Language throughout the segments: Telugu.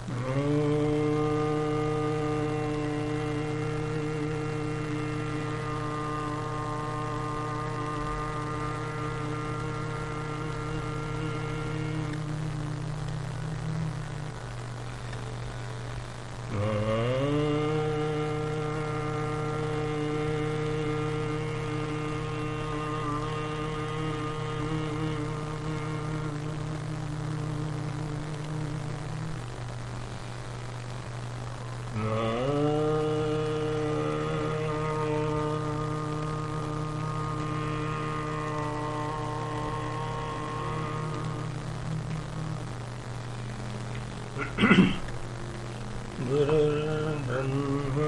गुरुर्ब्रह्मा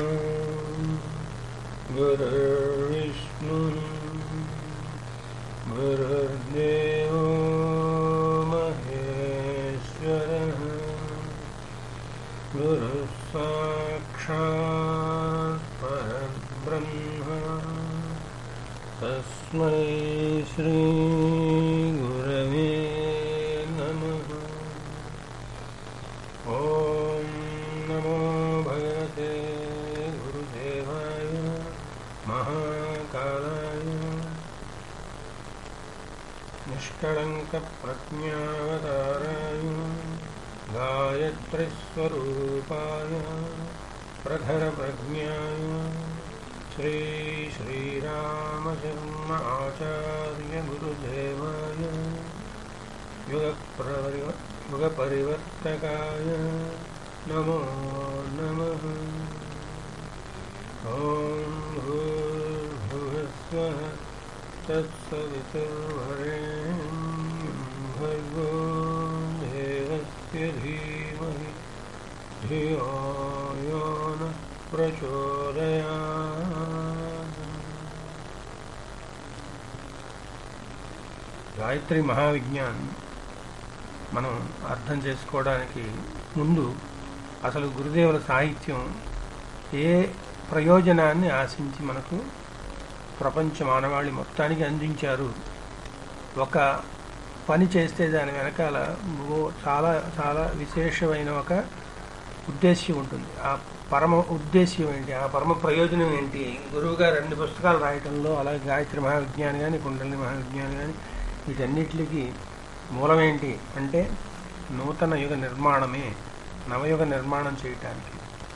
गुरुर्विष्णु गुरुर्देवो महेश्वरः गुरुः साक्षात् परब्रह्म तस्मै श्रीगुरवे नमः ॐ नमो भगवते गुरुदेवाय महाकालाय निष्कळङ्कप्रज्ञावताराय गायत्रिस्वरूपाय प्रखरप्रज्ञाय श्रीश्रीरामशर्म आचार्यगुरुदेवाय युगप्रवरि युगपरिवर्तकाय नमो नमः ॐ भूर्भुवस्वः तत्सवितुर्वरेण्यं भर्गो देवस्य धीमहि धियो यो नः प्रचोदयात् గాయత్రి మహావిజ్ఞాన్ మనం అర్థం చేసుకోవడానికి ముందు అసలు గురుదేవుల సాహిత్యం ఏ ప్రయోజనాన్ని ఆశించి మనకు ప్రపంచ మానవాళి మొత్తానికి అందించారు ఒక పని చేస్తే దాని వెనకాల ఓ చాలా చాలా విశేషమైన ఒక ఉద్దేశ్యం ఉంటుంది ఆ పరమ ఉద్దేశ్యం ఏంటి ఆ పరమ ప్రయోజనం ఏంటి గురువు గారు అన్ని పుస్తకాలు రాయటంలో అలాగే గాయత్రి మహావిజ్ఞాని కానీ కుండలిని మహావిజ్ఞాని కానీ వీటన్నిటికి మూలమేంటి అంటే నూతన యుగ నిర్మాణమే నవయుగ నిర్మాణం చేయటానికి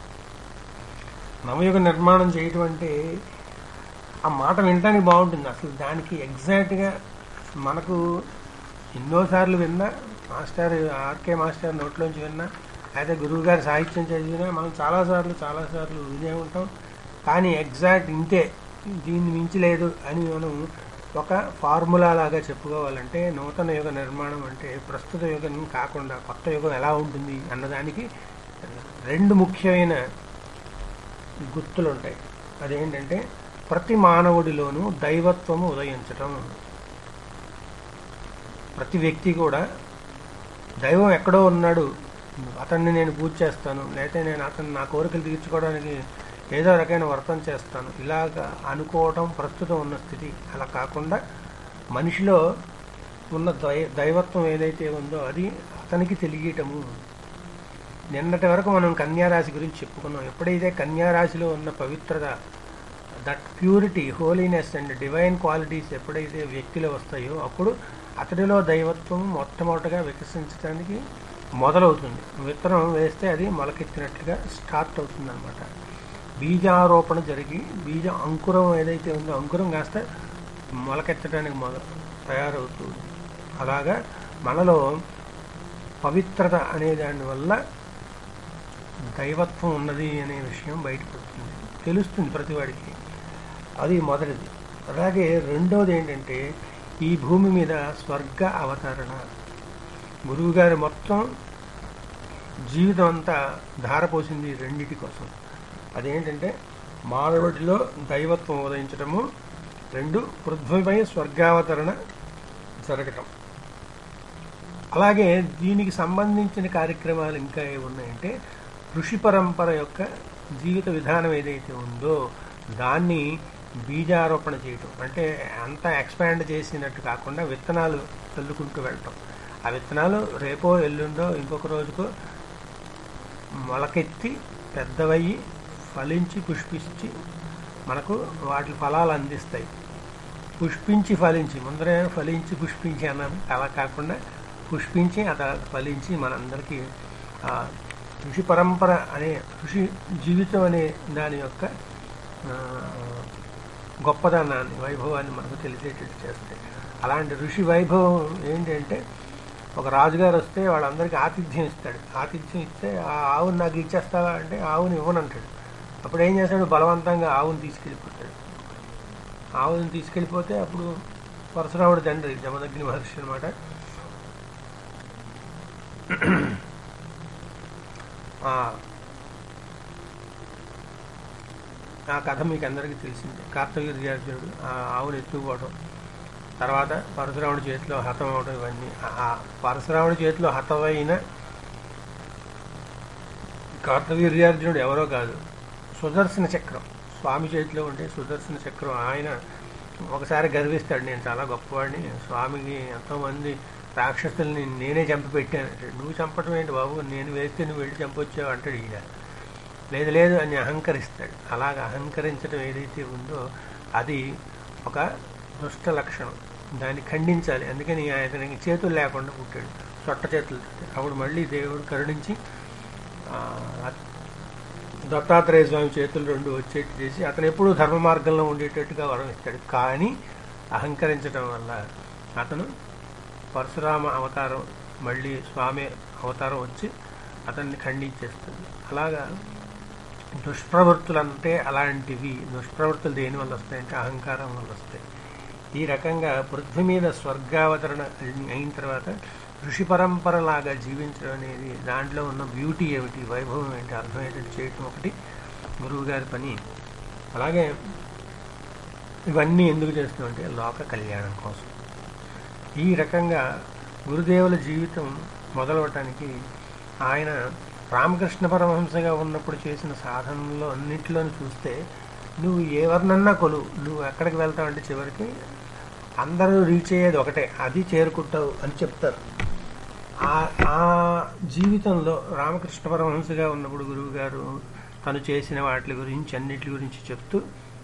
నవయుగ నిర్మాణం చేయటం అంటే ఆ మాట వినటానికి బాగుంటుంది అసలు దానికి ఎగ్జాక్ట్గా మనకు ఎన్నోసార్లు విన్నా మాస్టర్ ఆర్కే మాస్టర్ నోట్లోంచి విన్నా అయితే గురువు గారి సాహిత్యం చదివినా మనం చాలాసార్లు చాలాసార్లు వినే ఉంటాం కానీ ఎగ్జాక్ట్ ఇంతే దీన్ని మించి లేదు అని మనం ఒక ఫార్ములా లాగా చెప్పుకోవాలంటే నూతన యుగ నిర్మాణం అంటే ప్రస్తుత యుగం కాకుండా కొత్త యుగం ఎలా ఉంటుంది అన్నదానికి రెండు ముఖ్యమైన గుర్తులు ఉంటాయి అదేంటంటే ప్రతి మానవుడిలోనూ దైవత్వము ఉదయించటం ప్రతి వ్యక్తి కూడా దైవం ఎక్కడో ఉన్నాడు అతన్ని నేను పూజ చేస్తాను లేకపోతే నేను అతను నా కోరికలు తీర్చుకోవడానికి ఏదో రకమైన వర్తం చేస్తాను ఇలాగ అనుకోవటం ప్రస్తుతం ఉన్న స్థితి అలా కాకుండా మనిషిలో ఉన్న దై దైవత్వం ఏదైతే ఉందో అది అతనికి తెలియటము నిన్నటి వరకు మనం కన్యారాశి గురించి చెప్పుకున్నాం ఎప్పుడైతే కన్యారాశిలో ఉన్న పవిత్రత that purity holiness and divine qualities ఎప్పుడైతే వ్యక్తిలో వస్తాయో అప్పుడు అతడిలో దైవత్వం మొట్టమొదటగా వికసించడానికి మొదలవుతుంది విత్తనం వేస్తే అది మొలకెత్తినట్లుగా స్టార్ట్ అవుతుంది అనమాట బీజారోపణ జరిగి బీజ అంకురం ఏదైతే ఉందో అంకురం కాస్త మొలకెత్తడానికి మొద తయారవుతుంది అలాగా మనలో పవిత్రత అనే దాని వల్ల దైవత్వం ఉన్నది అనే విషయం బయటపడుతుంది తెలుస్తుంది ప్రతివాడికి అది మొదటిది అలాగే రెండోది ఏంటంటే ఈ భూమి మీద స్వర్గ అవతరణ గురువుగారి మొత్తం జీవితం అంతా ధారపోసింది ఈ రెండిటి కోసం అదేంటంటే మానవుడిలో దైవత్వం ఉదయించటము రెండు పృథ్వీపై స్వర్గావతరణ జరగటం అలాగే దీనికి సంబంధించిన కార్యక్రమాలు ఇంకా ఏమున్నాయంటే ఋషి పరంపర యొక్క జీవిత విధానం ఏదైతే ఉందో దాన్ని బీజారోపణ చేయటం అంటే అంతా ఎక్స్పాండ్ చేసినట్టు కాకుండా విత్తనాలు చల్లుకుంటూ వెళ్ళటం ఆ విత్తనాలు రేపో ఎల్లుండో ఇంకొక రోజుకో మొలకెత్తి పెద్దవయ్యి ఫలించి పుష్పించి మనకు వాటి ఫలాలు అందిస్తాయి పుష్పించి ఫలించి ముందరే ఫలించి పుష్పించి అన్నారు అలా కాకుండా పుష్పించి అత ఫలించి మనందరికీ ఆ ఋషి పరంపర అనే ఋషి జీవితం అనే దాని యొక్క ఆ, గొప్పదనాన్ని వైభవాన్ని మనకు తెలిసేటట్టు చేస్తాయి అలాంటి ఋషి వైభవం ఏంటంటే ఒక రాజుగారు వస్తే వాళ్ళందరికీ ఆతిథ్యం ఇస్తాడు ఆతిథ్యం ఇస్తే ఆ ఆవుని నాకు ఇచ్చేస్తావా అంటే ఆవుని ఇవ్వనంటాడు అప్పుడు ఏం చేస్తాడు బలవంతంగా ఆవుని తీసుకెళ్ళిపోతాడు ఆవుని తీసుకెళ్ళిపోతే అప్పుడు పరశురాముడు తండ్రి జమదగ్ని మహర్షి అనమాట ఆ కథ మీకు అందరికీ తెలిసింది కార్తవీర్యార్జునుడు ఆ ఆవుని ఎత్తుకుపోవడం తర్వాత పరశురాముడి చేతిలో హతం అవడం ఇవన్నీ ఆ- ఆ పరశురాముడి చేతిలో హతమైన కార్తవీర్యార్జునుడు ఎవరో కాదు సుదర్శన చక్రం స్వామి చేతిలో ఉండే సుదర్శన చక్రం ఆయన ఒకసారి గర్విస్తాడు నేను చాలా గొప్పవాడిని స్వామికి ఎంతోమంది రాక్షసుల్ని నేనే చంపి పెట్టాను అంటాడు. నువ్వు చంపటం ఏంటి బాబు నేను వేస్తే నువ్వు వెళ్ళి చంపొచ్చావు అంటాడు ఈయన లేదు లేదు అని అహంకరిస్తాడు అలాగ అహంకరించడం ఏదైతే ఉందో అది ఒక దుష్ట లక్షణం దాన్ని ఖండించాలి అందుకని అతనికి చేతులు లేకుండా పుట్టాడు చొట్ట చేతులు అప్పుడు మళ్ళీ దేవుడు కరుణించి ఆ, దత్తాత్రేయ స్వామి చేతులు రెండు వచ్చేట్టు చేసి అతను ఎప్పుడూ ధర్మ మార్గంలో ఉండేటట్టుగా వరం ఇస్తాడు కానీ అహంకరించడం వల్ల అతను పరశురామ అవతారం మళ్ళీ స్వామి అవతారం వచ్చి అతన్ని ఖండించేస్తుంది అలాగా దుష్ప్రవృత్తులు అంటే అలాంటివి దుష్ప్రవృత్తులు దేని వల్ల వస్తాయంటే అహంకారం వల్ల వస్తాయి ఈ రకంగా పృథ్వీ మీద స్వర్గావతరణ అయిన తర్వాత ఋషి పరంపరలాగా జీవించడం అనేది దాంట్లో ఉన్న బ్యూటీ ఏమిటి వైభవం ఏంటి అర్థమయ్యేటట్టు చేయటం ఒకటి గురువు గారి పని అలాగే ఇవన్నీ ఎందుకు చేస్తున్నామంటే లోక కళ్యాణం కోసం ఈ రకంగా గురుదేవుల జీవితం మొదలవటానికి ఆయన రామకృష్ణ పరమహంసగా ఉన్నప్పుడు చేసిన సాధనలో అన్నింటిలోని చూస్తే నువ్వు ఎవరినన్నా కొలు నువ్వు ఎక్కడికి వెళ్తావంటే చివరికి అందరూ రీచ్ అయ్యేది ఒకటే అది చేరుకుంటావు అని చెప్తారు ఆ ఆ జీవితంలో రామకృష్ణ పరమహంసగా ఉన్నప్పుడు గురువు గారు తను చేసిన వాటి గురించి అన్నిటి గురించి చెప్తూ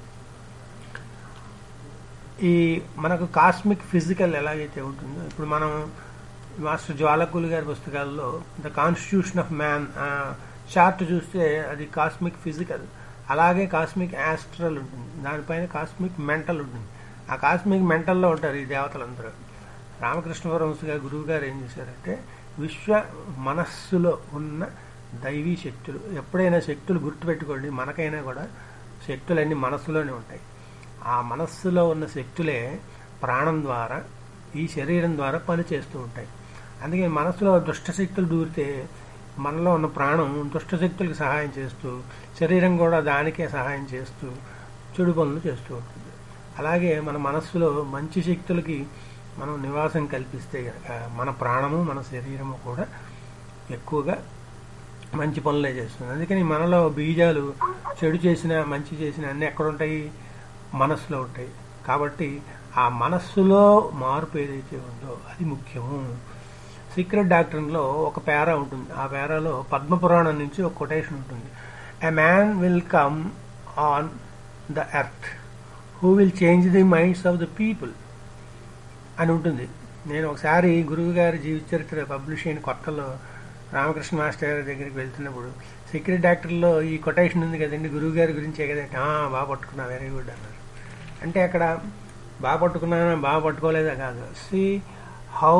ఈ మనకు కాస్మిక్ ఫిజికల్ ఎలాగైతే ఉంటుందో ఇప్పుడు మనం మాస్టర్ జ్వాలకులు గారి పుస్తకాల్లో the constitution of man chart చూస్తే అది కాస్మిక్ ఫిజికల్ అలాగే కాస్మిక్ యాస్ట్రల్ ఉంటుంది దానిపైన కాస్మిక్ మెంటల్ ఉంటుంది ఆ కాస్మిక్ మెంటల్లో ఉంటారు ఈ దేవతలందరూ రామకృష్ణ పరమహంస గారు గురువు గారు ఏం చేశారంటే విశ్వ మనస్సులో ఉన్న దైవీ శక్తులు ఎప్పుడైనా శక్తులు గుర్తుపెట్టుకోండి మనకైనా కూడా శక్తులన్నీ మనస్సులోనే ఉంటాయి ఆ మనస్సులో ఉన్న శక్తులే ప్రాణం ద్వారా ఈ శరీరం ద్వారా పనిచేస్తూ ఉంటాయి అందుకే మనస్సులో దుష్ట శక్తులు దూరితే మనలో ఉన్న ప్రాణం దుష్ట శక్తులకు సహాయం చేస్తూ శరీరం కూడా దానికే సహాయం చేస్తూ చెడు పనులు చేస్తూ ఉంటుంది అలాగే మన మనస్సులో మంచి శక్తులకి మనం నివాసం కల్పిస్తే గనక మన ప్రాణము మన శరీరము కూడా ఎక్కువగా మంచి పనులే చేస్తుంది అందుకని మనలో బీజాలు చెడు చేసినా మంచి చేసినా అన్నీ ఎక్కడ ఉంటాయి మనస్సులో ఉంటాయి కాబట్టి ఆ మనస్సులో మార్పు ఏదైతే ఉందో అది ముఖ్యము సీక్రెట్ డాక్టర్లో ఒక పేరా ఉంటుంది ఆ పేరాలో పద్మపురాణం నుంచి ఒక కొటేషన్ ఉంటుంది a man will come on the earth who will change the minds of the people అని ఉంటుంది నేను ఒకసారి గురువు గారి జీవిత చరిత్ర పబ్లిష్ అయిన కొత్తలో రామకృష్ణ మాస్టర్ గారి దగ్గరికి వెళ్తున్నప్పుడు సీక్రెట్ డాక్టర్లో ఈ కొటేషన్ ఉంది కదండి గురువు గారి గురించే కదండి "ఆ, బాగా పట్టుకున్నా వెరీ గుడ్ అన్నారు అంటే అక్కడ బాగా పట్టుకున్నానా బాగా పట్టుకోలేదా కాదు సి హౌ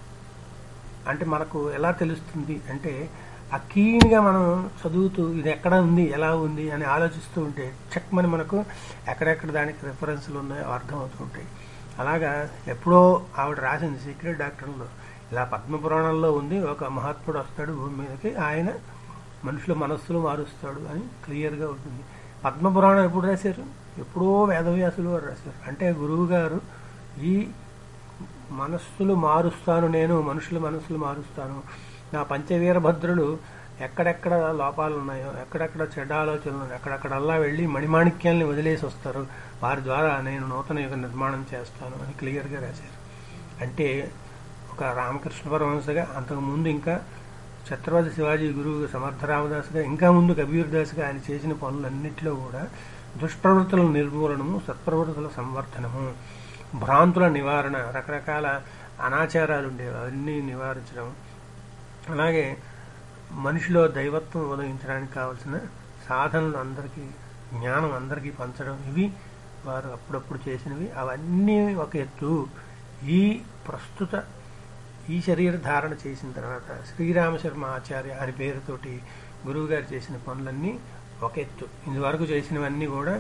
అంటే మనకు ఎలా తెలుస్తుంది అంటే ఆ కీన్గా మనం చదువుతూ ఇది ఎక్కడ ఉంది ఎలా ఉంది అని ఆలోచిస్తూ ఉంటే చెక్మని మనకు ఎక్కడెక్కడ దానికి రిఫరెన్స్లు ఉన్నాయో అర్థమవుతూ ఉంటాయి అలాగా ఎప్పుడో ఆవిడ రాసింది సీక్రెట్ డాక్టర్లో ఇలా పద్మపురాణంలో ఉంది ఒక మహాత్ముడు వస్తాడు భూమి మీదకి ఆయన మనుషుల మనస్సులు మారుస్తాడు అని క్లియర్గా ఉంటుంది పద్మపురాణం ఎప్పుడు రాశారు ఎప్పుడో వేదవ్యాసులు వారు రాశారు అంటే గురువు గారు ఈ మనస్సులు మారుస్తాను నేను మనుషుల మనస్సులు మారుస్తాను నా పంచవీరభద్రులు ఎక్కడెక్కడ లోపాలు ఉన్నాయో ఎక్కడెక్కడ చెడ్డ ఆలోచనలు ఉన్నాయో ఎక్కడెక్కడల్లా వెళ్ళి మణిమాణిక్యాల్ని వదిలేసి వస్తారు వారి ద్వారా నేను నూతన యుగ నిర్మాణం చేస్తాను అని క్లియర్గా రాశారు అంటే ఒక రామకృష్ణ పరమహంసగా అంతకుముందు ఇంకా ఛత్రపతి శివాజీ గురువు సమర్థ రామదాస్గా ఇంకా ముందు కబీర్ దాస్గా ఆయన చేసిన పనులన్నింటిలో కూడా దుష్ప్రవృత్తుల నిర్మూలనము సత్ప్రవృత్తుల సంవర్ధనము భ్రాంతుల నివారణ రకరకాల అనాచారాలు ఉండేవి అవన్నీ నివారించడం అలాగే మనిషిలో దైవత్వం ఉదయించడానికి కావలసిన సాధనలు అందరికీ జ్ఞానం అందరికీ పంచడం ఇవి వారు అప్పుడప్పుడు చేసినవి అవన్నీ ఒక ఎత్తు ఈ ప్రస్తుత ఈ శరీర ధారణ చేసిన తర్వాత శ్రీరామ శర్మ ఆచార్య అని పేరుతోటి గురువుగారు చేసిన పనులన్నీ ఒక ఎత్తు ఇంతవరకు చేసినవన్నీ కూడా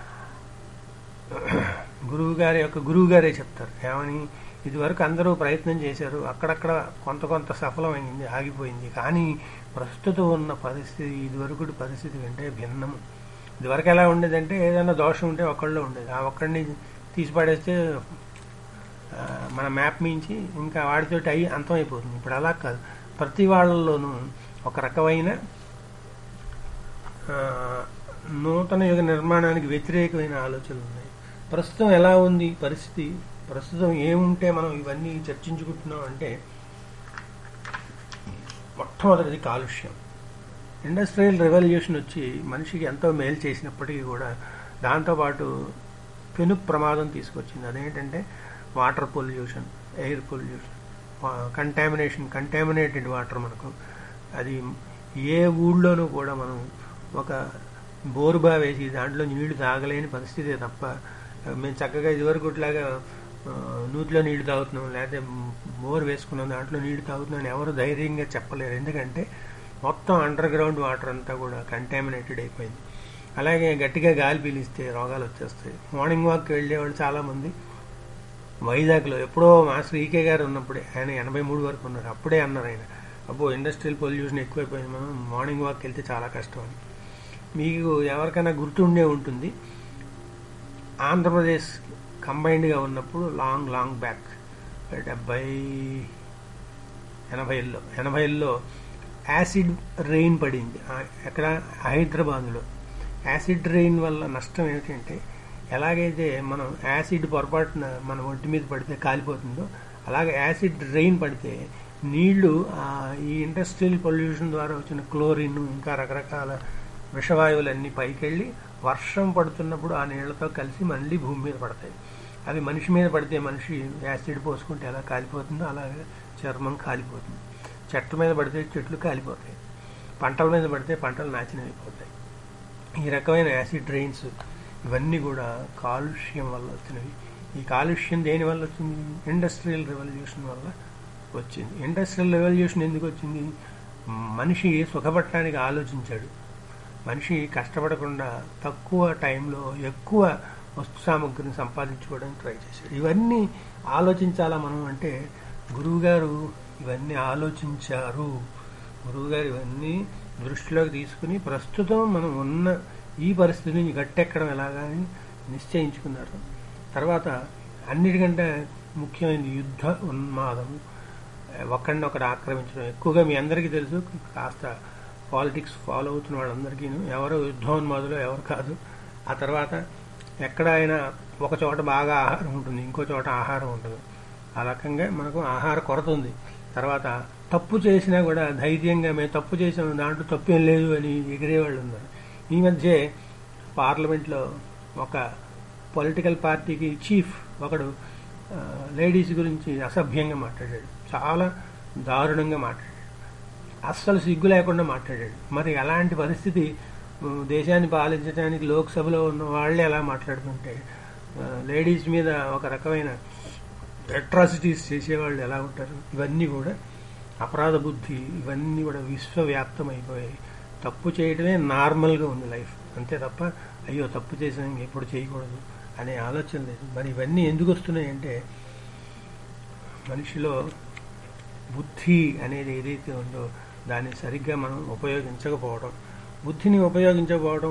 గురువు గారి యొక్క గురువు గారే చెప్తారు ఏమని ఇదివరకు అందరూ ప్రయత్నం చేశారు అక్కడక్కడ కొంత కొంత సఫలమైంది ఆగిపోయింది కానీ ప్రస్తుతం ఉన్న పరిస్థితి ఇదివరకు పరిస్థితి కంటే భిన్నము ఇదివరకు ఎలా ఉండేదంటే ఏదైనా దోషం ఉంటే ఒక్కళ్ళలో ఉండేది ఆ ఒక్కడిని తీసి పడేస్తే ఆ, మన మ్యాప్ మించి ఇంకా వాడితోటి అయ్యి అంతమైపోతుంది ఇప్పుడు అలా కాదు ప్రతి వాళ్ళలోనూ ఒక రకమైన ఆ, నూతన యుగ నిర్మాణానికి వ్యతిరేకమైన ఆలోచనలు ఉన్నాయి ప్రస్తుతం ఎలా ఉంది పరిస్థితి ప్రస్తుతం ఏముంటే మనం ఇవన్నీ చర్చించుకుంటున్నాం అంటే మొట్టమొదటిది కాలుష్యం ఇండస్ట్రియల్ రెవల్యూషన్ వచ్చి మనిషికి ఎంతో మేలు చేసినప్పటికీ కూడా దాంతోపాటు పెను ప్రమాదం తీసుకొచ్చింది అదేంటంటే water pollution air pollution contamination contaminated water మనకు అది ఏ ఊళ్ళోనూ కూడా మనం ఒక బోరుబా వేసి దాంట్లో నీళ్లు తాగలేని పరిస్థితే తప్ప మేము చక్కగా ఇదివరకు ఇట్లాగా ఆ, నూతిలో నీళ్లు తాగుతున్నాం లేకపోతే బోర్ వేసుకున్నాం దాంట్లో నీళ్లు తాగుతున్నాం అని ఎవరు ధైర్యంగా చెప్పలేరు ఎందుకంటే మొత్తం అండర్ గ్రౌండ్ వాటర్ అంతా కూడా కంటామినేటెడ్ అయిపోయింది అలాగే గట్టిగా గాలి పీలిస్తే రోగాలు వచ్చేస్తాయి మార్నింగ్ వాక్కి వెళ్ళేవాళ్ళు చాలామంది వైజాగ్లో ఎప్పుడో మాస్టర్ ఈకే గారు ఉన్నప్పుడే ఆయన ఎనభై మూడు వరకు ఉన్నారు అప్పుడే అన్నారు ఆయన అబ్బో ఇండస్ట్రియల్ పొల్యూషన్ ఎక్కువైపోయింది మనం మార్నింగ్ వాక్ వెళ్తే చాలా కష్టం అని మీకు ఎవరికైనా గుర్తుండే ఉంటుంది ఆంధ్రప్రదేశ్ కంబైన్డ్గా ఉన్నప్పుడు లాంగ్ లాంగ్ బ్యాక్ డెబ్బై ఎనభైలో ఎనభైలో యాసిడ్ రెయిన్ పడింది ఆ- ఎక్కడ హైదరాబాద్లో యాసిడ్ రెయిన్ వల్ల నష్టం ఏమిటంటే ఎలాగైతే మనం యాసిడ్ పొరపాటున మన ఒంటి మీద పడితే కాలిపోతుందో అలాగే యాసిడ్ రెయిన్ పడితే నీళ్లు ఆ, ఈ ఇండస్ట్రియల్ పొల్యూషన్ ద్వారా వచ్చిన క్లోరిన్ ఇంకా రకరకాల విషవాయువులన్నీ పైకెళ్ళి వర్షం పడుతున్నప్పుడు ఆ నీళ్లతో కలిసి మళ్ళీ భూమి మీద పడతాయి అవి మనిషి మీద పడితే మనిషి యాసిడ్ పోసుకుంటే ఎలా కాలిపోతుందో అలాగే చర్మం కాలిపోతుంది చెట్ల మీద పడితే చెట్లు కాలిపోతాయి పంటల మీద పడితే పంటలు నాశనం అయిపోతాయి ఈ రకమైన యాసిడ్ డ్రైన్స్ ఇవన్నీ కూడా కాలుష్యం వల్ల వచ్చినవి ఈ కాలుష్యం దేని వల్ల వచ్చింది ఇండస్ట్రియల్ రెవల్యూషన్ వల్ల వచ్చింది ఇండస్ట్రియల్ రెవల్యూషన్ ఎందుకు వచ్చింది మనిషి సుఖపడటానికి ఆలోచించాడు మనిషి కష్టపడకుండా తక్కువ టైంలో ఎక్కువ వస్తు సామగ్రిని సంపాదించుకోవడానికి ట్రై చేశాడు ఇవన్నీ ఆలోచించాలా మనం అంటే గురువుగారు ఇవన్నీ ఆలోచించారు గురువుగారు ఇవన్నీ దృష్టిలోకి తీసుకుని ప్రస్తుతం మనం ఉన్న ఈ పరిస్థితిని గట్టెక్కడం ఎలాగా అని నిశ్చయించుకున్నారు తర్వాత అన్నిటికంటే ముఖ్యమైనది యుద్ధ ఉన్మాదం ఒకడిని ఒకడు ఆక్రమించడం ఎక్కువగా మీ అందరికీ తెలుసు కాస్త పాలిటిక్స్ ఫాలో అవుతున్న వాళ్ళందరికీ ఎవరు యుద్ధోన్మాదులు ఎవరు కాదు ఆ తర్వాత ఎక్కడ అయినా ఒక చోట బాగా ఆహారం ఉంటుంది ఇంకో చోట ఆహారం ఉంటుంది ఆ రకంగా మనకు ఆహార కొరత ఉంది తర్వాత తప్పు చేసినా కూడా ధైర్యంగా మేము తప్పు చేసాము దాంట్లో తప్పు ఏం లేదు అని ఎగిరేవాళ్ళు ఉన్నారు ఈ మధ్య పార్లమెంట్లో ఒక పొలిటికల్ పార్టీకి చీఫ్ ఒకడు ఆ, లేడీస్ గురించి అసభ్యంగా మాట్లాడాడు చాలా దారుణంగా మాట్లాడాడు అస్సలు సిగ్గు లేకుండా మాట్లాడాడు మరి అలాంటి పరిస్థితి ఉ, దేశాన్ని పాలించడానికి లోక్సభలో ఉన్న వాళ్ళే ఎలా మాట్లాడుతుంటే ఆ, లేడీస్ మీద ఒక రకమైన అట్రాసిటీస్ చేసేవాళ్ళు ఎలా ఉంటారు ఇవన్నీ కూడా అపరాధ బుద్ధి ఇవన్నీ కూడా విశ్వవ్యాప్తం అయిపోయాయి తప్పు చేయడమే నార్మల్గా ఉంది లైఫ్ అంతే తప్ప అయ్యో తప్పు చేసాం ఎప్పుడు చేయకూడదు అనే ఆలోచన లేదు మరి ఇవన్నీ ఎందుకు వస్తున్నాయి అంటే మనిషిలో బుద్ధి అనేది ఏదైతే ఉందో దాన్ని సరిగ్గా మనం ఉపయోగించకపోవడం బుద్ధిని ఉపయోగించకపోవడం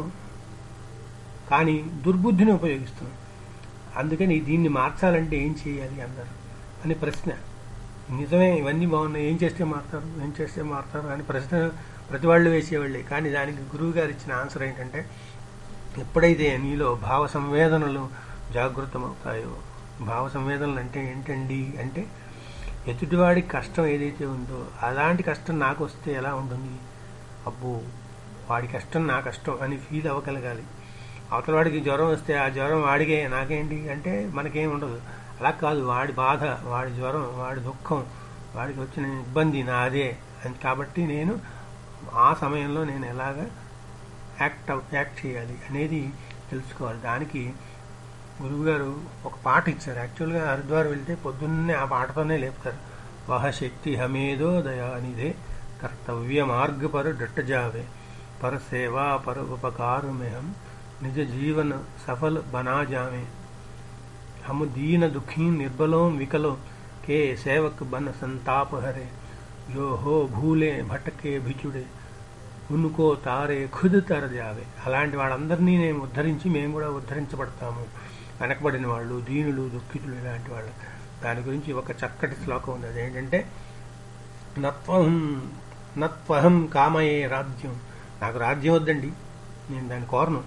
కానీ దుర్బుద్ధిని ఉపయోగిస్తున్నాం అందుకని దీన్ని మార్చాలంటే ఏం చేయాలి అన్నారు అని ప్రశ్న నిజమే ఇవన్నీ బాగున్నాయి ఏం చేస్తే మారుతారు ఏం చేస్తే మారుతారు అని ప్రశ్న ప్రతి వాళ్ళు వేసేవాళ్ళే కానీ దానికి గురువు గారు ఇచ్చిన ఆన్సర్ ఏంటంటే ఎప్పుడైతే నీలో భావ సంవేదనలు జాగృతమవుతాయో భావ సంవేదనలు అంటే ఏంటండి అంటే ఎదుటివాడికి కష్టం ఏదైతే ఉందో అలాంటి కష్టం నాకు వస్తే ఎలా ఉంటుంది అబ్బో వాడి కష్టం నా కష్టం అని ఫీల్ అవ్వగలగాలి అవతల వాడికి జ్వరం వస్తే ఆ జ్వరం వాడికే నాకేంటి అంటే మనకేం ఉండదు అలా కాదు వాడి బాధ వాడి జ్వరం వాడి దుఃఖం వాడికి వచ్చిన ఇబ్బంది నాదే అని కాబట్టి నేను ఆ సమయంలో నేను ఎలాగ యాక్ట్ అవ్- యాక్ట్ చేయాలి అనేది తెలుసుకోవాలి దానికి గురువుగారు ఒక పాట ఇచ్చారు యాక్చువల్గా హరిద్వార్ వెళ్తే పొద్దున్నే ఆ పాటతోనే లేపుతారు వహ శక్తి హమేదో దయానిదే కర్తవ్య మార్గ పర డట్ట జావే పర సేవా పర ఉపకారు में हम निज जीवन सफल बना जावे हम दीन दुखी निर्बलों विकलों के सेवक बन संताप हरे जो हो भूले भटके भिचुడే ఉనుకో తారే ఖుద్ తర జావే అలాంటి వాళ్ళందరినీ నేను ఉద్ధరించి మేము కూడా ఉద్ధరించబడతాము వెనకబడిన వాళ్ళు దీనులు దుఃఖితులు ఇలాంటి వాళ్ళు దాని గురించి ఒక చక్కటి శ్లోకం ఉంది అదేంటంటే నత్వహం నత్వహం కామయే రాజ్యం నాకు రాజ్యం వద్దండి నేను దాన్ని కోరను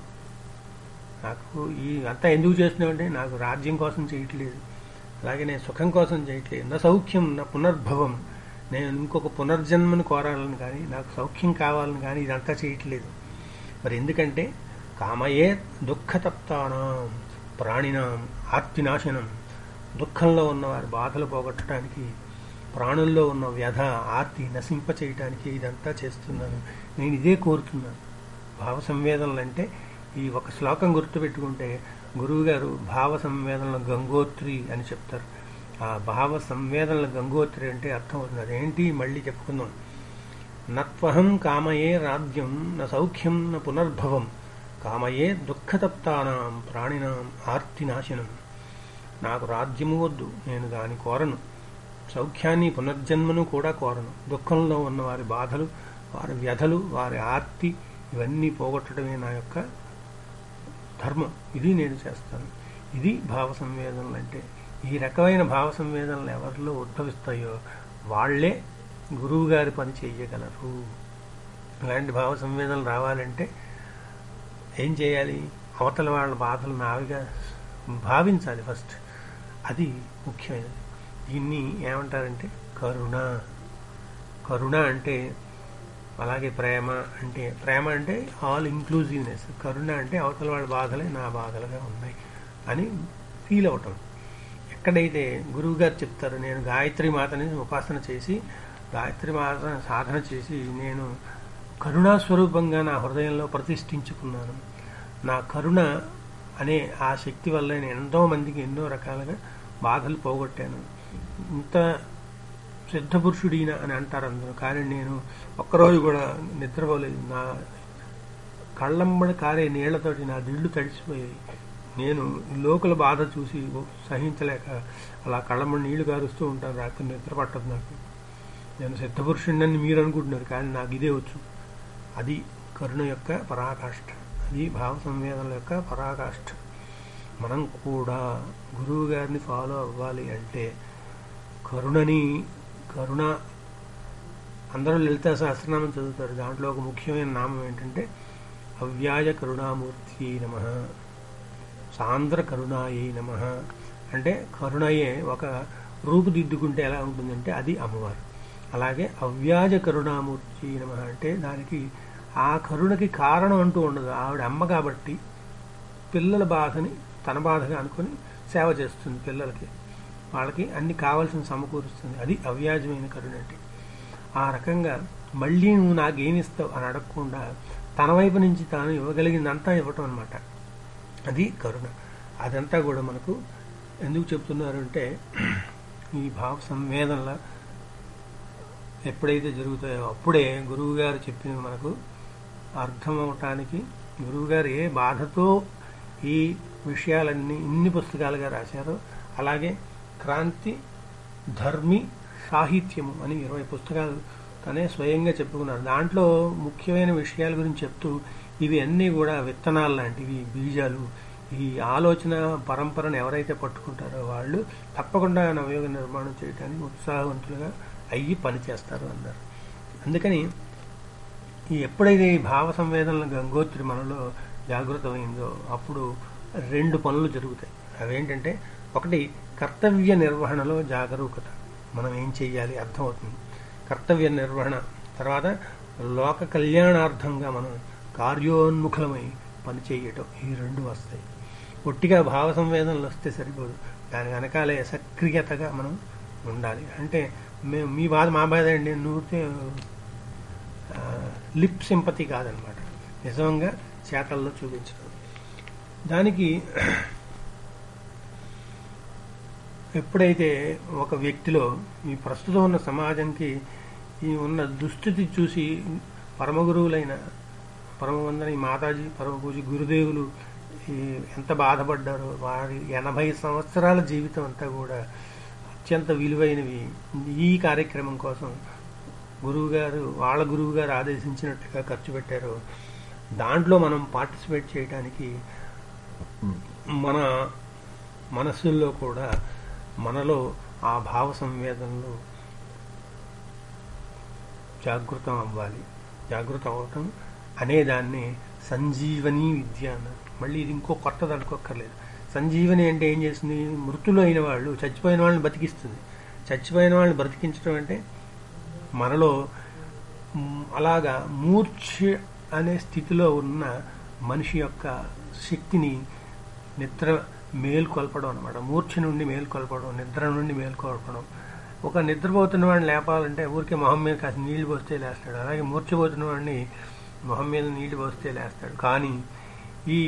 నాకు ఈ అంతా ఎందుకు చేస్తున్నామంటే నాకు రాజ్యం కోసం చేయట్లేదు అలాగే నేను సుఖం కోసం చేయట్లేదు నా సౌఖ్యం నా పునర్భవం నేను ఇంకొక పునర్జన్మను కోరాలని కానీ నాకు సౌఖ్యం కావాలని కానీ ఇదంతా చేయట్లేదు మరి ఎందుకంటే కామయే దుఃఖతప్తానం ప్రాణినాం ఆర్తినాశనం దుఃఖంలో ఉన్న వారి బాధలు పోగొట్టడానికి ప్రాణుల్లో ఉన్న వ్యధ ఆర్తి నశింప చేయటానికి ఇదంతా చేస్తున్నాను నేను ఇదే కోరుతున్నాను భావ సంవేదనలు అంటే ఈ ఒక శ్లోకం గుర్తుపెట్టుకుంటే గురువుగారు భావ సంవేదనల గంగోత్రి అని చెప్తారు ఆ భావ సంవేదనల గంగోత్రి అంటే అర్థం అవుతుంది అదేంటి మళ్ళీ చెప్పుకుందాం నత్వహం కామయే రాజ్యం న సౌఖ్యం న పునర్భవం కామయే దుఃఖతప్తానాం ప్రాణినాం ఆర్తినాశనం నాకు రాజ్యము వద్దు నేను దాని కోరను సౌఖ్యాన్ని పునర్జన్మను కూడా కోరను దుఃఖంలో ఉన్న వారి బాధలు వారి వ్యధలు వారి ఆర్తి ఇవన్నీ పోగొట్టడమే నా యొక్క ధర్మం ఇది నేను చేస్తాను ఇది భావ సంవేదనలు అంటే ఈ రకమైన భావ సంవేదనలు ఎవరిలో ఉద్భవిస్తాయో వాళ్లే గురువు గారి పని చేయగలరు ఇలాంటి భావ సంవేదనలు రావాలంటే ఏం చేయాలి అవతల వాళ్ళ బాధలు నావిగా భావించాలి ఫస్ట్ అది ముఖ్యమైనది దీన్ని ఏమంటారంటే కరుణ కరుణ అంటే అలాగే ప్రేమ అంటే ప్రేమ అంటే ఆల్ ఇంక్లూజివ్నెస్ కరుణ అంటే అవతల వాళ్ళ బాధలే నా బాధలుగా ఉన్నాయి అని ఫీల్ అవటం ఎక్కడైతే గురువు గారు చెప్తారు నేను గాయత్రి మాతని ఉపాసన చేసి గాయత్రి మాత సాధన చేసి నేను కరుణా స్వరూపంగా నా హృదయంలో ప్రతిష్ఠించుకున్నాను నా కరుణ అనే ఆ శక్తి వల్ల నేను ఎంతో మందికి ఎన్నో రకాలుగా బాధలు పోగొట్టాను ఇంత సిద్ధపురుషుడిన అని అంటారు అందరూ కానీ నేను ఒక్కరోజు కూడా నిద్రపోలేదు నా కళ్ళంబడి కారే నీళ్లతోటి నా దిళ్ళు తడిసిపోయాయి నేను లోకల బాధ చూసి సహించలేక అలా కళ్ళంబడి నీళ్లు కారుస్తూ ఉంటాను రాత్రి నిద్ర పట్టదు నాకు నేను సిద్ధపురుషుడిని మీరు అనుకుంటున్నారు కానీ నాకు ఇదే వచ్చు అది కరుణ యొక్క పరాకాష్ఠ అది భావ సంవేదనల యొక్క పరాకాష్ఠ మనం కూడా గురువు గారిని ఫాలో అవ్వాలి అంటే కరుణని కరుణ అందరూ లలిత సహస్రనామం చదువుతారు దాంట్లో ఒక ముఖ్యమైన నామం ఏంటంటే అవ్యాజ కరుణామూర్తి నమ సాంద్ర కరుణాయే నమ అంటే కరుణయే ఒక రూపుదిద్దుకుంటే ఎలా ఉంటుందంటే అది అమ్మవారు అలాగే అవ్యాజ కరుణామూర్తి నమ అంటే దానికి ఆ కరుణకి కారణం అంటూ ఉండదు ఆవిడ అమ్మ కాబట్టి పిల్లల బాధని తన బాధగా అనుకుని సేవ చేస్తుంది పిల్లలకి వాళ్ళకి అన్ని కావాల్సిన సమకూరుస్తుంది అది అవ్యాజమైన కరుణ అంటే ఆ రకంగా మళ్ళీ నువ్వు నాకేమిస్తావు అని అడగకుండా తన వైపు నుంచి తాను ఇవ్వగలిగిందంతా ఇవ్వటం అనమాట అది కరుణ అదంతా కూడా మనకు ఎందుకు చెప్తున్నారు అంటే ఈ భావ సంవేదనల ఎప్పుడైతే జరుగుతాయో అప్పుడే గురువు గారు చెప్పినవి మనకు అర్థం అవటానికి గురువుగారు ఏ బాధతో ఈ విషయాలన్నీ ఇన్ని పుస్తకాలుగా రాశారో అలాగే క్రాంతి ధర్మి సాహిత్యము అని ఇరవై పుస్తకాలు తనే స్వయంగా చెప్పుకున్నారు దాంట్లో ముఖ్యమైన విషయాల గురించి చెప్తూ ఇవి అన్నీ కూడా విత్తనాలు లాంటివి బీజాలు ఈ ఆలోచన పరంపరను ఎవరైతే పట్టుకుంటారో వాళ్ళు తప్పకుండా నవయోగ నిర్మాణం చేయడానికి ఉత్సాహవంతులుగా అయ్యి పనిచేస్తారు అన్నారు అందుకని ఈ ఎప్పుడైతే ఈ భావ సంవేదనల గంగోత్రి మనలో జాగృతమైందో అప్పుడు రెండు పనులు జరుగుతాయి అవేంటంటే ఒకటి కర్తవ్య నిర్వహణలో జాగరూకత మనం ఏం చెయ్యాలి అర్థమవుతుంది కర్తవ్య నిర్వహణ తర్వాత లోక కళ్యాణార్థంగా మనం కార్యోన్ముఖులమై పని చేయటం ఈ రెండు వస్తాయి ఒట్టిగా భావ సంవేదనలు వస్తే సరిపోదు దాని వెనకాలే సక్రియతగా మనం ఉండాలి అంటే మేము మీ బాధ మా బాధ అండి నూరితే లిప్ సింపతి కాదనమాట నిజంగా చేతల్లో చూపించడం దానికి ఎప్పుడైతే ఒక వ్యక్తిలో ఈ ప్రస్తుతం ఉన్న సమాజంకి ఈ ఉన్న దుస్థితి చూసి పరమగురువులైన పరమవందని మాతాజీ పరమ పూజ గురుదేవులు ఈ ఎంత బాధపడ్డారో వారి ఎనభై సంవత్సరాల జీవితం అంతా కూడా అత్యంత విలువైనవి ఈ కార్యక్రమం కోసం గురువు గారు వాళ్ళ గురువు గారు ఆదేశించినట్టుగా ఖర్చు పెట్టారు దాంట్లో మనం పార్టిసిపేట్ చేయడానికి మన మనస్సుల్లో కూడా మనలో ఆ భావ సంవేదనలు జాగృతం అవ్వాలి జాగృతం అవటం అనేదాన్ని సంజీవని విద్య అన్నారు మళ్ళీ ఇది ఇంకో కొత్తది అనుకోక్కర్లేదు సంజీవని అంటే ఏం చేస్తుంది మృతులు అయిన వాళ్ళు చచ్చిపోయిన వాళ్ళని బతికిస్తుంది చచ్చిపోయిన వాళ్ళని బ్రతికించడం అంటే మనలో మ్, అలాగా మూర్ఛ అనే స్థితిలో ఉన్న మనిషి యొక్క శక్తిని నిద్ర మేల్కొల్పడం అనమాట మూర్ఛ నుండి మేల్కొల్పడం నిద్ర నుండి మేల్కొల్పడం ఒక నిద్రపోతున్న వాడిని లేపాలంటే ఊరికే మొహం మీద కాస్త నీళ్లు పోస్తే లేస్తాడు అలాగే మూర్ఛపోతున్న వాడిని మొహం మీద నీళ్లు పోస్తే లేస్తాడు కానీ ఈ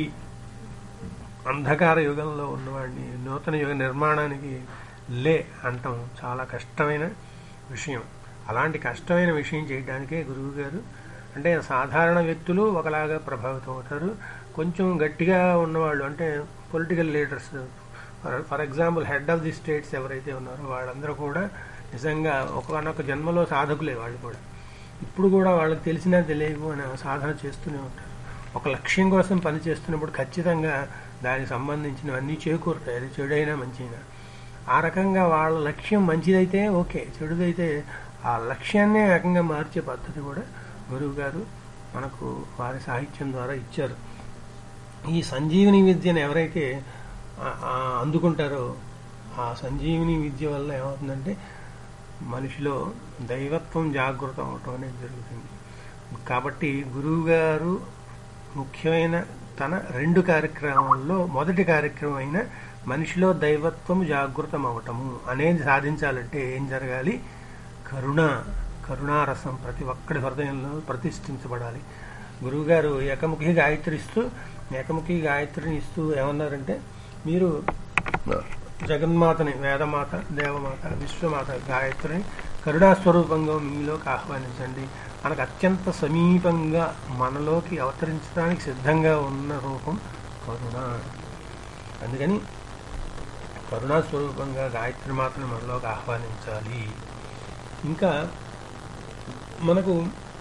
అంధకార యుగంలో ఉన్నవాడిని నూతన యుగ నిర్మాణానికి లే అంటాం చాలా కష్టమైన విషయం అలాంటి కష్టమైన విషయం చేయడానికే గురువు గారు అంటే సాధారణ వ్యక్తులు ఒకలాగా ప్రభావితం అవుతారు కొంచెం గట్టిగా ఉన్నవాళ్ళు అంటే political leaders for for example head of the states ఎవరైతే ఉన్నారో వాళ్ళందరూ కూడా నిజంగా ఒకనొక జన్మలో సాధకులే వాళ్ళు కూడా ఇప్పుడు కూడా వాళ్ళకి తెలిసినా తెలియవు అనే సాధన చేస్తూనే ఉంటారు ఒక లక్ష్యం కోసం పని చేస్తున్నప్పుడు ఖచ్చితంగా దానికి సంబంధించినవన్నీ చేకూరుతాయి అది చెడైనా మంచిగా ఆ రకంగా వాళ్ళ లక్ష్యం మంచిదైతే ఓకే చెడుదైతే ఆ లక్ష్యాన్నే ఏకంగా మార్చే పద్ధతి కూడా గురువు గారు మనకు వారి సాహిత్యం ద్వారా ఇచ్చారు ఈ సంజీవని విద్యను ఎవరైతే ఆ- ఆ అందుకుంటారో ఆ సంజీవని విద్య వల్ల ఏమవుతుందంటే మనిషిలో దైవత్వం జాగృతం అవటం అనేది జరుగుతుంది కాబట్టి గురువు గారు ముఖ్యమైన తన రెండు కార్యక్రమాల్లో మొదటి కార్యక్రమం అయిన మనిషిలో దైవత్వం జాగృతం అవటము అనేది సాధించాలంటే ఏం జరగాలి కరుణ కరుణారసం ప్రతి ఒక్కడి హృదయంలో ప్రతిష్ఠించబడాలి గురువుగారు ఏకముఖి గాయత్రి ఇస్తూ ఏకముఖి గాయత్రిని ఇస్తూ ఏమన్నారంటే మీరు జగన్మాతని వేదమాత దేవమాత విశ్వమాత గాయత్రిని కరుణాస్వరూపంగా మీలోకి ఆహ్వానించండి మనకు అత్యంత సమీపంగా మనలోకి అవతరించడానికి సిద్ధంగా ఉన్న రూపం కరుణ అందుకని కరుణాస్వరూపంగా గాయత్రి మాతను మనలోకి ఆహ్వానించాలి ఇంకా మనకు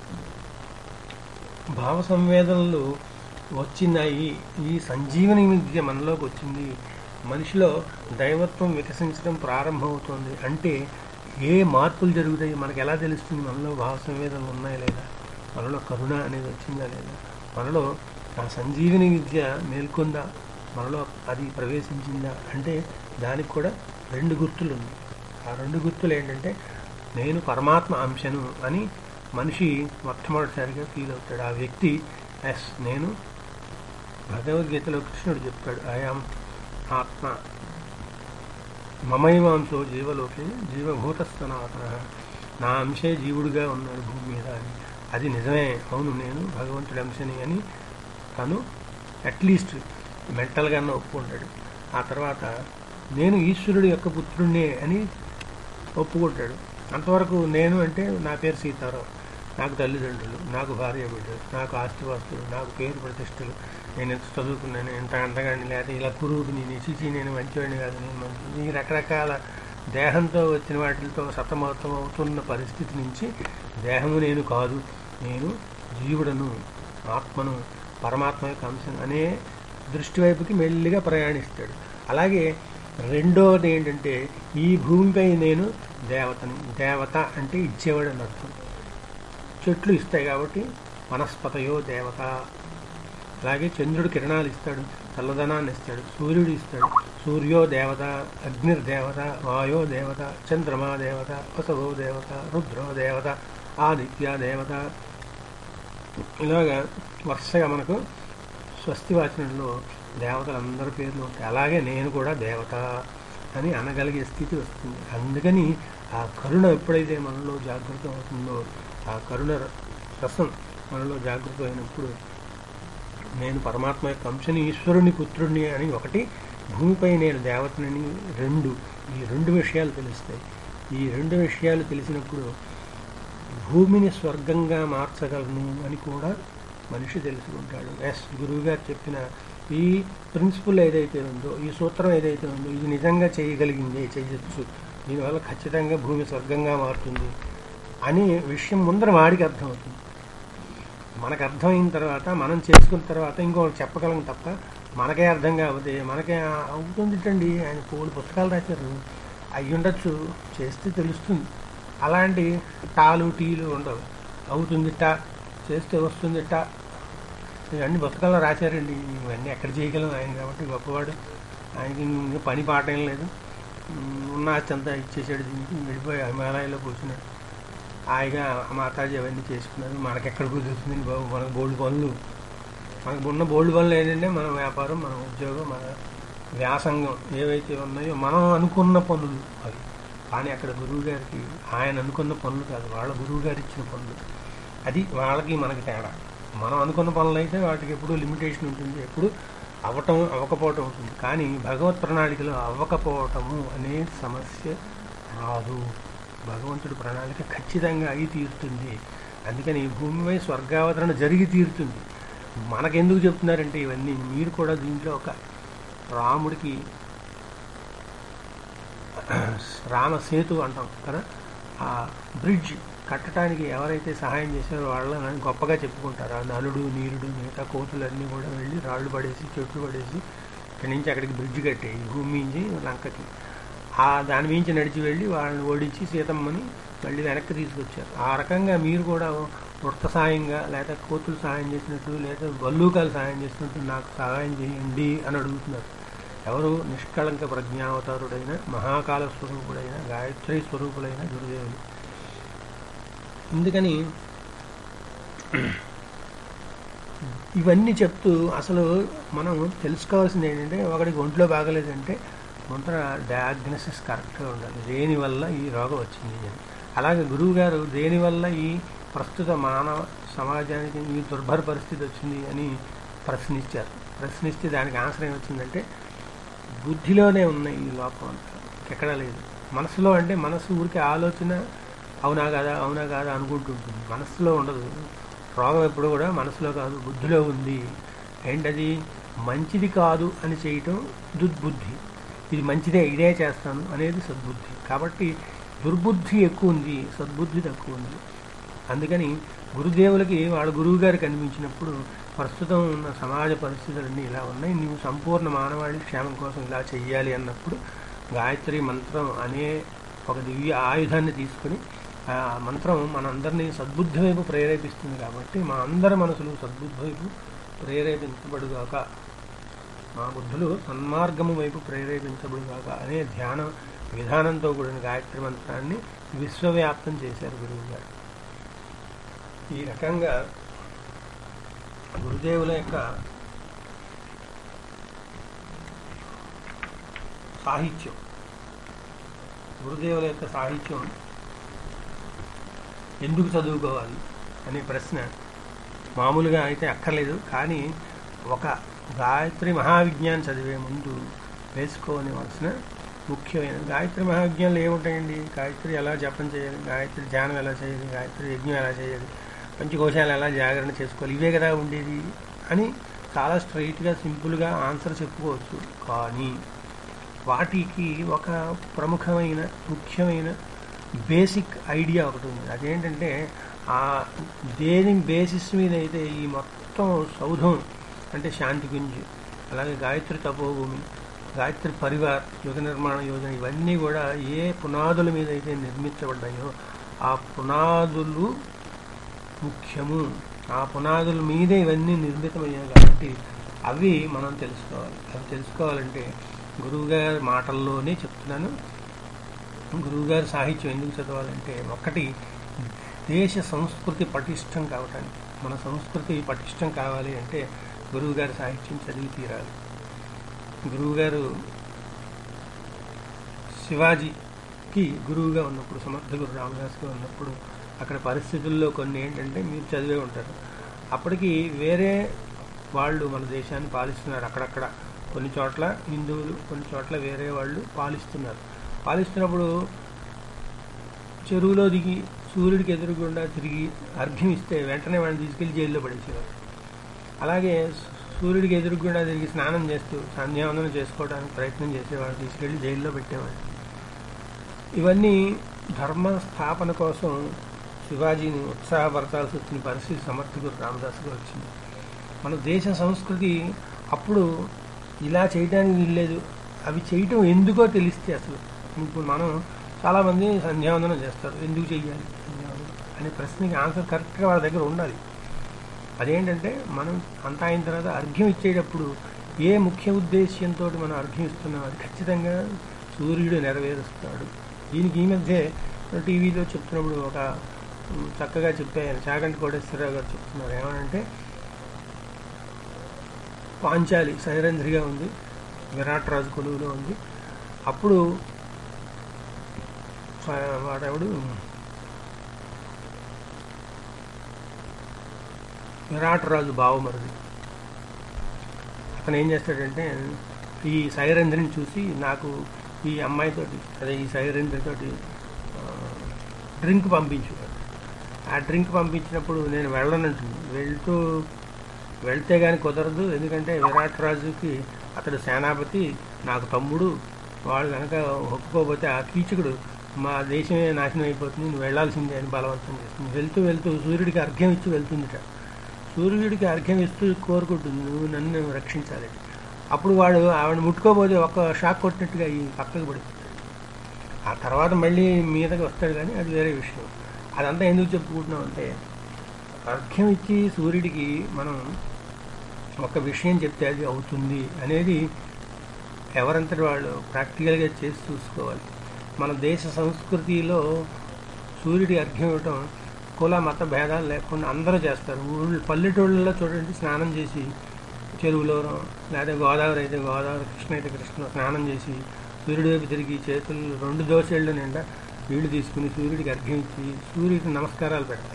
భావ సంవేదనలు వచ్చినాయి ఈ సంజీవని విద్య మనలోకి వచ్చింది మనిషిలో దైవత్వం వికసించడం ప్రారంభమవుతుంది అంటే ఏ మార్పులు జరుగుతాయి మనకు ఎలా తెలుస్తుంది మనలో భావ సంవేదనలు ఉన్నాయా లేదా మనలో కరుణ అనేది వచ్చిందా లేదా మనలో ఆ సంజీవని విద్య మేల్కొందా మనలో అది ప్రవేశించిందా అంటే దానికి కూడా రెండు గుర్తులు ఉన్నాయి ఆ రెండు గుర్తులు ఏంటంటే నేను పరమాత్మ అంశను అని మనిషి మొట్టమొదటిసారిగా ఫీల్ అవుతాడు ఆ వ్యక్తి ఎస్ నేను భగవద్గీతలో కృష్ణుడు చెప్తాడు ఆయాం ఆత్మ మమైవాంశో జీవలోకే జీవభూత సనాతన నా అంశే జీవుడిగా ఉన్నాడు భూమి మీద అని అది నిజమే అవును నేను భగవంతుడి అంశని అని తను అట్లీస్ట్ మెంటల్గా ఒప్పుకుంటాడు ఆ తర్వాత నేను ఈశ్వరుడి యొక్క పుత్రుణ్ణే అని ఒప్పుకుంటాడు అంతవరకు నేను అంటే నా పేరు సీతారాం నాకు తల్లిదండ్రులు నాకు భార్య బిడ్డలు నాకు ఆస్తిపాస్తులు నాకు పేరు ప్రతిష్టలు నేను ఎంత చదువుకున్నాను ఎంత అంతగాని లేదా ఇలా కురువుకు నేను ఇసిచి నేను మంచివాడిని కాదు నేను మంచి ఈ రకరకాల దేహంతో వచ్చిన వాటితో సతమతం అవుతున్న పరిస్థితి నుంచి దేహము నేను కాదు నేను జీవుడను ఆత్మను పరమాత్మ యొక్క అంశం అనే దృష్టి వైపుకి మెల్లిగా ప్రయాణిస్తాడు అలాగే రెండోది ఏంటంటే ఈ భూమిపై నేను దేవతని దేవత అంటే ఇచ్చేవాడు అని అర్థం చెట్లు ఇస్తాయి కాబట్టి వనస్పతయో దేవత అలాగే చంద్రుడు కిరణాలు ఇస్తాడు చల్లదనాన్ని ఇస్తాడు సూర్యుడు ఇస్తాడు సూర్యో దేవత అగ్నిర్దేవత వాయో దేవత చంద్రమా దేవత వసవో దేవత రుద్రో దేవత ఆదిత్య దేవత ఇలాగా వరుసగా మనకు స్వస్తి వాచనంలో దేవతలందరి పేర్లు ఉంటాయి అలాగే నేను కూడా దేవత అని అనగలిగే స్థితి వస్తుంది అందుకని ఆ కరుణ ఎప్పుడైతే మనలో జాగృతం అవుతుందో ఆ కరుణ రసం మనలో జాగృతం అయినప్పుడు నేను పరమాత్మ యొక్క అంశని ఈశ్వరుని పుత్రుడిని అని ఒకటి భూమిపై నేను దేవతనని రెండు ఈ రెండు విషయాలు తెలుస్తాయి ఈ రెండు విషయాలు తెలిసినప్పుడు భూమిని స్వర్గంగా మార్చగలను అని కూడా మనిషి తెలుసుకుంటాడు ఎస్ గురువు గారు చెప్పిన ఈ ప్రిన్సిపల్ ఏదైతే ఉందో ఈ సూత్రం ఏదైతే ఉందో ఇది నిజంగా చేయగలిగింది చేయొచ్చు దీనివల్ల ఖచ్చితంగా భూమి స్వర్గంగా మారుతుంది అనే విషయం ముందర వాడికి అర్థమవుతుంది మనకు అర్థమైన తర్వాత మనం చేసుకున్న తర్వాత ఇంకొకటి చెప్పగలం తప్ప మనకే అర్థం కాకపోతే మనకే అవుతుందిటండి ఆయన పోలు పుస్తకాలు రాశారు అయ్యి ఉండొచ్చు చేస్తే తెలుస్తుంది అలాంటి టాలు టీలు ఉండవు అవుతుంది టా చేస్తే వస్తుంది టా ఇవన్నీ పుస్తకాల్లో రాశారండి ఇవన్నీ ఎక్కడ చేయగలం ఆయన కాబట్టి గొప్పవాడు ఆయనకి ఇంకా పని పాట ఏం లేదు ఉమ్, ఉన్న ఆస్తి అంతా ఇచ్చేసాడు దీనికి వెళ్ళిపోయి హిమాలయాల్లో కూర్చున్నాడు హాయిగా మాతాజీ అవన్నీ చేసుకున్నారు మనకెక్కడ కుదురుతుంది బాబు మనకు బోల్డ్ పనులు మనకు ఉన్న బోల్డ్ పనులు ఏంటంటే మన వ్యాపారం మన ఉద్యోగం మన వ్యాసంగం ఏవైతే ఉన్నాయో మనం అనుకున్న పనులు అవి కానీ అక్కడ గురువు గారికి ఆయన అనుకున్న పనులు కాదు వాళ్ళ గురువు గారు ఇచ్చిన పనులు అది వాళ్ళకి మనకి తేడా మనం అనుకున్న పనులు అయితే వాటికి ఎప్పుడూ లిమిటేషన్ ఉంటుంది ఎప్పుడు అవ్వటం అవ్వకపోవటం ఉంటుంది కానీ భగవత్ ప్రణాళికలో అవ్వకపోవటము అనే సమస్య రాదు భగవంతుడి ప్రణాళిక ఖచ్చితంగా అయి తీరుతుంది అందుకని భూమిపై స్వర్గావతరణ జరిగి తీరుతుంది మనకెందుకు చెప్తున్నారంటే ఇవన్నీ మీరు కూడా దీంట్లో ఒక రాముడికి రామ సేతు అంటాం కదా ఆ బ్రిడ్జ్ కట్టడానికి ఎవరైతే సహాయం చేశారో వాళ్ళని గొప్పగా చెప్పుకుంటారు ఆ నలుడు నీరుడు మిగతా కోతులన్నీ కూడా వెళ్ళి రాళ్ళు పడేసి చెట్లు పడేసి ఇక్కడి నుంచి అక్కడికి బ్రిడ్జ్ కట్టాయి భూమి నుంచి లంకకి ఆ దాని మించి నడిచి వెళ్ళి వాళ్ళని ఓడించి సీతమ్మని మళ్ళీ వెనక్కి తీసుకొచ్చారు ఆ రకంగా మీరు కూడా వృత్త సాయంగా లేదా కోతులు సహాయం చేసినట్టు లేదా బల్లూకాలు సహాయం చేసినట్టు నాకు సహాయం చేయండి అని అడుగుతున్నారు ఎవరు నిష్కళంక ప్రజ్ఞావతారుడైన మహాకాల స్వరూపుడైన గాయత్రి స్వరూపుడైన గురుదేవులు అందుకని ఇవన్నీ చెప్తూ అసలు మనం తెలుసుకోవాల్సింది ఏంటంటే ఒకడికి ఒంట్లో బాగలేదంటే ముందర డయాగ్నోసిస్ కరెక్ట్గా ఉండాలి దేనివల్ల ఈ రోగం వచ్చింది అని అలాగే గురువు గారు దేనివల్ల ఈ ప్రస్తుత మానవ సమాజానికి ఈ దుర్భర పరిస్థితి వచ్చింది అని ప్రశ్నించారు ప్రశ్నిస్తే దానికి ఆన్సర్ ఏమొచ్చిందంటే బుద్ధిలోనే ఉన్నాయి ఈ లోపం అంతా ఎక్కడా లేదు మనసులో అంటే మనసు ఊరికి ఆలోచన అవునా కాదా అవునా కాదా అనుకుంటుంటుంది మనసులో ఉండదు రోగం ఎప్పుడు కూడా మనసులో కాదు బుద్ధిలో ఉంది ఏంటది మంచిది కాదు అని చేయటం దుర్బుద్ధి ఇది మంచిదే ఇదే చేస్తాను అనేది సద్బుద్ధి కాబట్టి దుర్బుద్ధి ఎక్కువ ఉంది సద్బుద్ధి తక్కువ ఉంది అందుకని గురుదేవులకి వాళ్ళ గురువు గారు కనిపించినప్పుడు ప్రస్తుతం ఉన్న సమాజ పరిస్థితులన్నీ ఇలా ఉన్నాయి నీవు సంపూర్ణ మానవాళి క్షేమం కోసం ఇలా చెయ్యాలి అన్నప్పుడు గాయత్రి మంత్రం అనే ఒక దివ్య ఆయుధాన్ని తీసుకుని ఆ మంత్రం మనందరినీ సద్బుద్ధి వైపు ప్రేరేపిస్తుంది కాబట్టి మా అందరి మనసులు సద్బుద్ధి వైపు ప్రేరేపించబడుగాక మా బుద్ధులు సన్మార్గము వైపు ప్రేరేపించబడుగాక అనే ధ్యాన విధానంతో కూడిన గాయత్రి మంత్రాన్ని విశ్వవ్యాప్తం చేశారు గురువు గారు ఈ రకంగా గురుదేవుల యొక్క సాహిత్యం గురుదేవుల యొక్క సాహిత్యం ఎందుకు చదువుకోవాలి అనే ప్రశ్న మామూలుగా అయితే అక్కర్లేదు కానీ ఒక గాయత్రి మహావిజ్ఞానం చదివే ముందు వేసుకోవలసిన ముఖ్యమైన గాయత్రి మహావిజ్ఞానంలో ఏముంటాయండి గాయత్రి ఎలా జపం చేయాలి గాయత్రి ధ్యానం ఎలా చేయాలి గాయత్రి యజ్ఞం ఎలా చేయాలి పంచకోశాలు ఎలా జాగరణ చేసుకోవాలి ఇవే కదా ఉండేది అని చాలా స్ట్రైట్గా సింపుల్గా ఆన్సర్ చెప్పుకోవచ్చు కానీ వాటికి ఒక ప్రముఖమైన ముఖ్యమైన బేసిక్ ఐడియా ఒకటి ఉంది అదేంటంటే ఆ దేని బేసిస్ మీద అయితే ఈ మొత్తం సౌధం అంటే శాంతి గుంజ్ అలాగే గాయత్రి తపోభూమి గాయత్రి పరివార్ యుగ నిర్మాణ యోజన ఇవన్నీ కూడా ఏ పునాదుల మీద అయితే నిర్మించబడ్డాయో ఆ పునాదులు ముఖ్యము ఆ పునాదుల మీదే ఇవన్నీ నిర్మితమయ్యాయి కాబట్టి అవి మనం తెలుసుకోవాలి అవి తెలుసుకోవాలంటే గురువుగారి మాటల్లోనే చెప్తున్నాను గురువుగారి సాహిత్యం ఎందుకు చదవాలంటే ఒకటి దేశ సంస్కృతి పటిష్టం కావటానికి మన సంస్కృతి పటిష్టం కావాలి అంటే గురువుగారి సాహిత్యం చదివి తీరాలి గురువుగారు శివాజీకి గురువుగా ఉన్నప్పుడు సమర్థ గురు రామదాస్గా ఉన్నప్పుడు అక్కడ పరిస్థితుల్లో కొన్ని ఏంటంటే మీరు చదివే ఉంటారు అప్పటికి వేరే వాళ్ళు మన దేశాన్ని పాలిస్తున్నారు అక్కడక్కడ కొన్ని చోట్ల హిందువులు కొన్ని చోట్ల వేరే వాళ్ళు పాలిస్తున్నారు పాలిస్తున్నప్పుడు చెరువులో దిగి సూర్యుడికి ఎదురుగుండా తిరిగి అర్ఘ్యం ఇస్తే వెంటనే వాడిని తీసుకెళ్లి జైల్లో పడేసేవారు అలాగే సూర్యుడికి ఎదురుగుండా తిరిగి స్నానం చేస్తూ సంధ్యావందనం చేసుకోవడానికి ప్రయత్నం చేసేవాడు తీసుకెళ్లి జైల్లో పెట్టేవాడు ఇవన్నీ ధర్మ స్థాపన కోసం శివాజీని ఉత్సాహపరచాల్సి వచ్చిన పరిస్థితి సమర్థకుడు రామదాసుగా వచ్చింది మన దేశ సంస్కృతి అప్పుడు ఇలా చేయడానికి వీల్లేదు అవి చేయటం ఎందుకో తెలిస్తే అసలు ఇప్పుడు మనం చాలామంది సంధ్యావందనం చేస్తారు ఎందుకు చెయ్యాలి సంధ్యావందనం అనే ప్రశ్నకి ఆన్సర్ కరెక్ట్గా వాళ్ళ దగ్గర ఉండాలి అదేంటంటే మనం అంతా అయిన తర్వాత అర్ఘ్యం ఇచ్చేటప్పుడు ఏ ముఖ్య ఉద్దేశ్యంతో మనం అర్ఘ్యం ఇస్తున్నాం అది ఖచ్చితంగా సూర్యుడు నెరవేరుస్తాడు దీనికి ఈ మధ్య టీవీలో చెప్తున్నప్పుడు ఒక ఉమ్, చక్కగా చెప్పారు చాగంటి కోటేశ్వరరావు గారు చెప్తున్నారు ఏమనంటే పాంచాలి సైరంధ్రిగా ఉంది విరాట్ రాజు కొలువులో ఉంది అప్పుడు స- వాడెవడు విరాట్ రాజు బావమరిది అతను ఏం చేస్తాడంటే ఈ సైరంధ్రిని చూసి నాకు ఈ అమ్మాయితోటి అదే ఈ సైరంధ్రితోటి డ్రింక్ పంపించు ఆ డ్రింక్ పంపించినప్పుడు నేను వెళ్ళనంటుంది వెళ్తూ వెళ్తే కానీ కుదరదు ఎందుకంటే విరాట్ రాజుకి అతడు సేనాపతి నాకు తమ్ముడు వాడు కనుక ఒప్పుకోకపోతే ఆ కీచకుడు మా దేశమే నాశనం అయిపోతుంది నువ్వు వెళ్లాల్సిందే అని బలవంతం చేస్తుంది వెళ్తూ వెళ్తూ సూర్యుడికి అర్ఘ్యం ఇచ్చి వెళ్తుందిట సూర్యుడికి అర్ఘ్యం ఇస్తూ కోరుకుంటుంది నువ్వు నన్ను రక్షించాలి అప్పుడు వాడు ఆవిడ ముట్టుకోబోతే ఒక షాక్ కొట్టినట్టుగా ఈ పక్కకు పడిపోతాడు ఆ తర్వాత మళ్ళీ మీదకి వస్తాడు కానీ అది వేరే విషయం అదంతా ఎందుకు చెప్పుకుంటున్నాం అంటే అర్ఘ్యం ఇచ్చి సూర్యుడికి మనం ఒక విషయం చెప్తే అది అవుతుంది అనేది ఎవరంతటి వాళ్ళు ప్రాక్టికల్గా చేసి చూసుకోవాలి మన దేశ సంస్కృతిలో సూర్యుడి అర్ఘ్యం ఇవ్వటం కుల మత భేదాలు లేకుండా అందరూ చేస్తారు ఊళ్ళు పల్లెటూళ్ళలో చూడండి స్నానం చేసి చెరువులోనో లేదా గోదావరి అయితే గోదావరి కృష్ణ అయితే కృష్ణ స్నానం చేసి సూర్యుడి వైపు తిరిగి చేతులు రెండు దోశళ్ళు నిండా నీళ్లు తీసుకుని సూర్యుడికి అర్ఘ్యం ఇచ్చి సూర్యుడికి నమస్కారాలు పెడతారు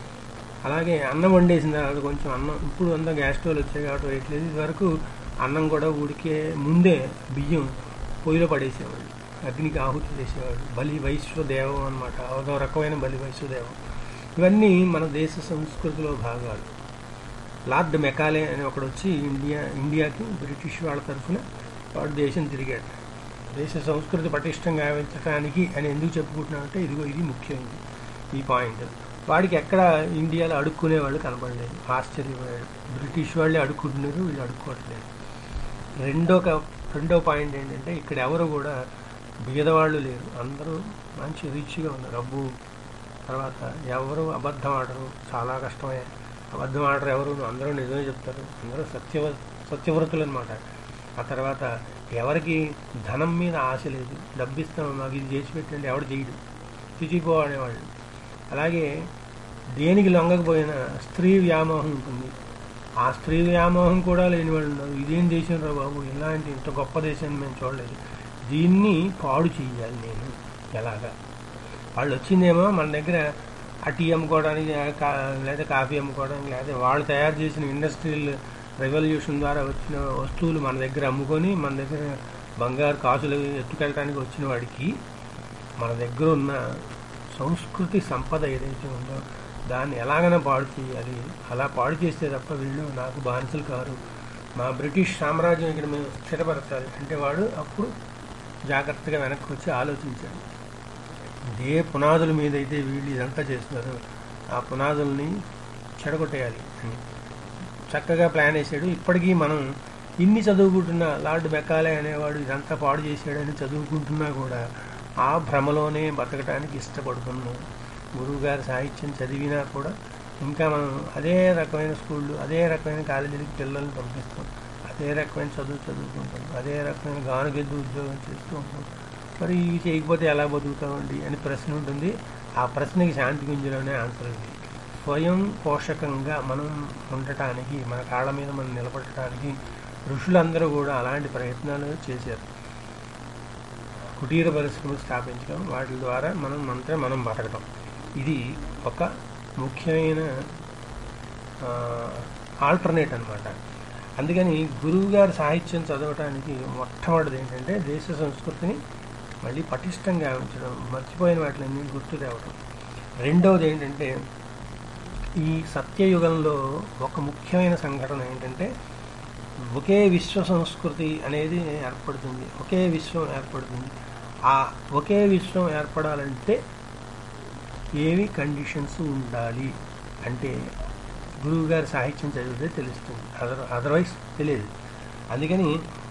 అలాగే అన్నం వండేసిన తర్వాత కొంచెం అన్నం ఇప్పుడు అంతా గ్యాస్ స్టవ్లు వచ్చాయి కాబట్టి వేయట్లేదు ఇది వరకు అన్నం కూడా ఉడికే ముందే బియ్యం పొయ్యిలో పడేసేవాళ్ళు అగ్నికి ఆహుతి చేసేవాడు బలి వైశ్వదేవం అనమాట అదో రకమైన బలి వైశ్వదేవం ఇవన్నీ మన దేశ సంస్కృతిలో భాగాలు లార్డ్ మెకాలే అని ఒకడు వచ్చి ఇండియా ఇండియాకి బ్రిటిష్ వాళ్ళ తరఫున వాడు దేశం తిరిగాడు దేశ సంస్కృతి పటిష్టంగా గావించడానికి అని ఎందుకు చెప్పుకుంటున్నామంటే ఇదిగో ఇది ముఖ్యమైనది ఈ పాయింట్ వాడికి ఎక్కడ ఇండియాలో అడుక్కునే వాళ్ళు కనపడలేదు ఆశ్చర్యపోయాడు బ్రిటిష్ వాళ్ళే అడుక్కుంటున్నారు వీళ్ళు అడుక్కోవట్లేదు రెండో క- రెండో పాయింట్ ఏంటంటే ఇక్కడ ఎవరు కూడా బీదవాళ్ళు లేరు అందరూ మంచి రిచ్గా ఉన్నారు అబ్బు తర్వాత ఎవరు అబద్ధం ఆడరు చాలా కష్టమే అబద్ధం ఆడరు ఎవరు అందరూ నిజమే చెప్తారు అందరూ సత్యవ సత్యవ్రతులు అనమాట ఆ తర్వాత ఎవరికి ధనం మీద ఆశ లేదు డబ్బిస్తాం మాకు ఇది చేసి పెట్టండి ఎవడు చేయడు చిచిపోవాడేవాళ్ళు అలాగే దేనికి లొంగకపోయినా స్త్రీ వ్యామోహం ఉంటుంది ఆ స్త్రీ వ్యామోహం కూడా లేని వాళ్ళు ఉన్నారు ఇదేం దేశం రా బాబు ఇలాంటి ఇంత గొప్ప దేశాన్ని మేము చూడలేదు దీన్ని పాడు చేయాలి నేను ఎలాగా వాళ్ళు వచ్చిందేమో మన దగ్గర ఆ టీ అమ్ముకోవడానికి ఆ కా- లేదా కాఫీ అమ్ముకోవడానికి లేదా వాళ్ళు తయారు చేసిన ఇండస్ట్రియల్ రెవల్యూషన్ ద్వారా వచ్చిన వస్తువులు మన దగ్గర అమ్ముకొని మన దగ్గర బంగారు కాసులు ఎత్తుకెళ్ళడానికి వచ్చిన వాడికి మన దగ్గర ఉన్న సంస్కృతి సంపద ఏదైతే ఉందో దాన్ని ఎలాగైనా పాడు చేయాలి అలా పాడు చేస్తే తప్ప వీళ్ళు నాకు బానిసలు కారు మా బ్రిటిష్ సామ్రాజ్యం ఇక్కడ మేము స్థిరపరచాలి అంటే వాడు అప్పుడు జాగ్రత్తగా వెనక్కి వచ్చి ఆలోచించాడు ఏ పునాదుల మీద అయితే వీళ్ళు ఇదంతా చేస్తున్నారో ఆ పునాదుల్ని చెడగొట్టేయాలి అని చక్కగా ప్లాన్ వేసాడు ఇప్పటికీ మనం ఇన్ని చదువుకుంటున్నా లార్డ్ మెకాలే అనేవాడు ఇదంతా పాడు చేసాడని చదువుకుంటున్నా కూడా ఆ భ్రమలోనే బతకడానికి ఇష్టపడుతున్నాం గురువుగారి సాహిత్యం చదివినా కూడా ఇంకా మనం అదే రకమైన స్కూళ్ళు అదే రకమైన కాలేజీలకి పిల్లల్ని పంపిస్తాం అదే రకమైన చదువు చదువుకుంటాం అదే రకమైన గానుగెద్దు ఉద్యోగం చేస్తూ ఉంటాం మరి ఇవి చేయకపోతే ఎలా బతుకుతామండి అని ప్రశ్న ఉంటుంది ఆ ప్రశ్నకి శాంతి గుంజలోనే ఆన్సర్ ఉంది స్వయం పోషకంగా మనం ఉండటానికి మన కాళ్ళ మీద మనం నిలబడటానికి ఋషులందరూ కూడా అలాంటి ప్రయత్నాలు చేశారు కుటీర పరిశ్రమలు స్థాపించడం వాటి ద్వారా మనం అంతా మనం బతకడం ఇది ఒక ముఖ్యమైన ఆల్టర్నేట్ అనమాట అందుకని గురువు గారి సాహిత్యం చదవటానికి మొట్టమొదటిది ఏంటంటే దేశ సంస్కృతిని మళ్ళీ పటిష్టంగా ఉంచడం మర్చిపోయిన వాటిని గుర్తు తేవడం రెండవది ఏంటంటే ఈ సత్యయుగంలో ఒక ముఖ్యమైన సంఘటన ఏంటంటే ఒకే విశ్వ సంస్కృతి అనేది ఏర్పడుతుంది ఒకే విశ్వం ఏర్పడుతుంది ఆ ఒకే విశ్వం ఏర్పడాలంటే ఏవి కండిషన్స్ ఉండాలి అంటే గురువు గారి సాహిత్యం చదివితే తెలుస్తుంది అదర్ అదర్వైజ్ తెలియదు అందుకని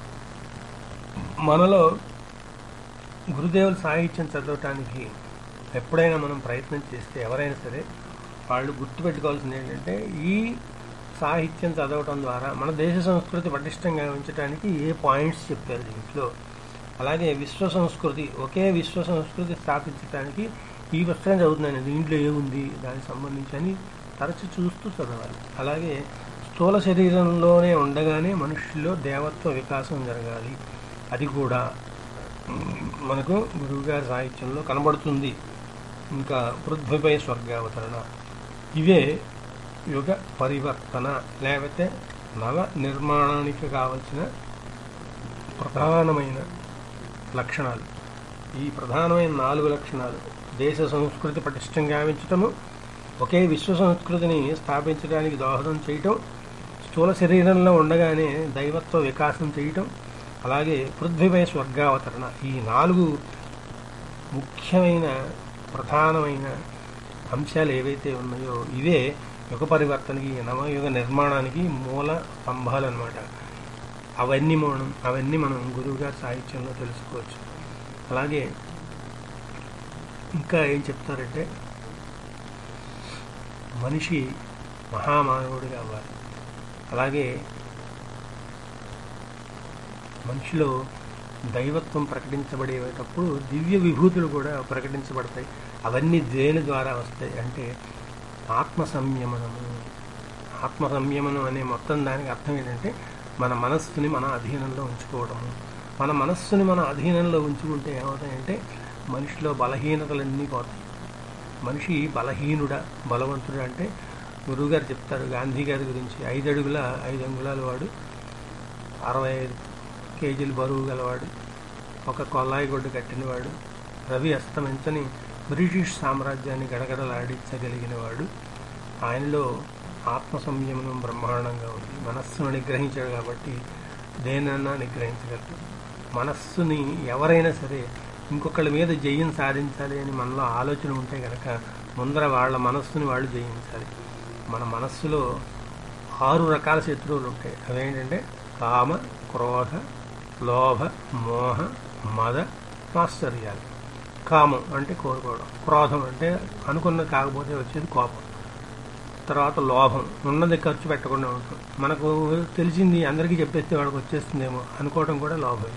మనలో గురుదేవుల సాహిత్యం చదవటానికి ఎప్పుడైనా మనం ప్రయత్నం చేస్తే ఎవరైనా సరే వాళ్ళు గుర్తుపెట్టుకోవాల్సింది ఏంటంటే ఈ సాహిత్యం చదవటం ద్వారా మన దేశ సంస్కృతి పటిష్టంగా ఉంచడానికి ఏ పాయింట్స్ చెప్పారు దీంట్లో అలాగే విశ్వ సంస్కృతి ఒకే విశ్వ సంస్కృతి స్థాపించడానికి ఈ పుస్తకం చదువుతున్నాను దీంట్లో ఏముంది దానికి సంబంధించి అని తరచు చూస్తూ చదవాలి అలాగే స్థూల శరీరంలోనే ఉండగానే మనుషుల్లో దేవత్వ వికాసం జరగాలి అది కూడా మనకు గురువుగారి సాహిత్యంలో కనబడుతుంది ఇంకా పృథ్వీపై స్వర్గావతరణ ఇవే యుగ పరివర్తన లేకపోతే నవ నిర్మాణానికి కావలసిన ప్రధానమైన లక్షణాలు ఈ ప్రధానమైన నాలుగు లక్షణాలు దేశ సంస్కృతి పటిష్టంగా ఉంచటము ఒకే విశ్వ సంస్కృతిని స్థాపించడానికి దోహదం చేయటం స్థూల శరీరంలో ఉండగానే దైవత్వ వికాసం చేయటం అలాగే పృథ్వీపై స్వర్గావతరణ ఈ నాలుగు ముఖ్యమైన ప్రధానమైన అంశాలు ఏవైతే ఉన్నాయో ఇవే యుగ పరివర్తనకి నవయుగ నిర్మాణానికి మూల స్తంభాలు అనమాట అవన్నీ మనం అవన్నీ మనం గురువుగారి సాహిత్యంలో తెలుసుకోవచ్చు అలాగే ఇంకా ఏం చెప్తారంటే మనిషి మహామానవుడిగా అవ్వాలి అలాగే మనిషిలో దైవత్వం ప్రకటించబడేటప్పుడు దివ్య విభూతులు కూడా ప్రకటించబడతాయి అవన్నీ దేని ద్వారా వస్తాయి అంటే ఆత్మ సంయమనము ఆత్మ సంయమనం అనే మొత్తం దానికి అర్థం ఏంటంటే మన మనస్సుని మన అధీనంలో ఉంచుకోవడము మన మనస్సుని మన అధీనంలో ఉంచుకుంటే ఏమవుతాయంటే మనిషిలో బలహీనతలన్నీ పోతాయి మనిషి బలహీనుడా బలవంతుడా అంటే గురువుగారు చెప్తారు గాంధీ గారి గురించి ఐదు అడుగుల ఐదు అంగుళాల వాడు అరవై ఐదు కేజీలు బరువు గలవాడు ఒక కొల్లాయి గొడ్డు కట్టినవాడు రవి అస్తమించని బ్రిటిష్ సామ్రాజ్యాన్ని గడగడలాడించగలిగిన వాడు ఆయనలో ఆత్మ సంయమనం బ్రహ్మాండంగా ఉంది మనస్సును నిగ్రహించాడు కాబట్టి దేనన్నా నిగ్రహించగలడు మనస్సుని ఎవరైనా సరే ఇంకొకళ్ళ మీద జయం సాధించాలి అని మనలో ఆలోచన ఉంటే కనుక ముందర వాళ్ళ మనస్సుని వాళ్ళు జయించాలి మన మనస్సులో ఆరు రకాల శత్రువులు ఉంటాయి అవేంటంటే కామ క్రోధ లోభ మోహ మద మాశ్చర్యాలు కామం అంటే కోరుకోవడం క్రోధం అంటే అనుకున్నది కాకపోతే వచ్చేది కోపం తర్వాత లోభం ఉన్నది ఖర్చు పెట్టకుండా ఉంటాం మనకు తెలిసింది అందరికీ చెప్పేస్తే వాడికి వచ్చేస్తుందేమో అనుకోవడం కూడా లోభం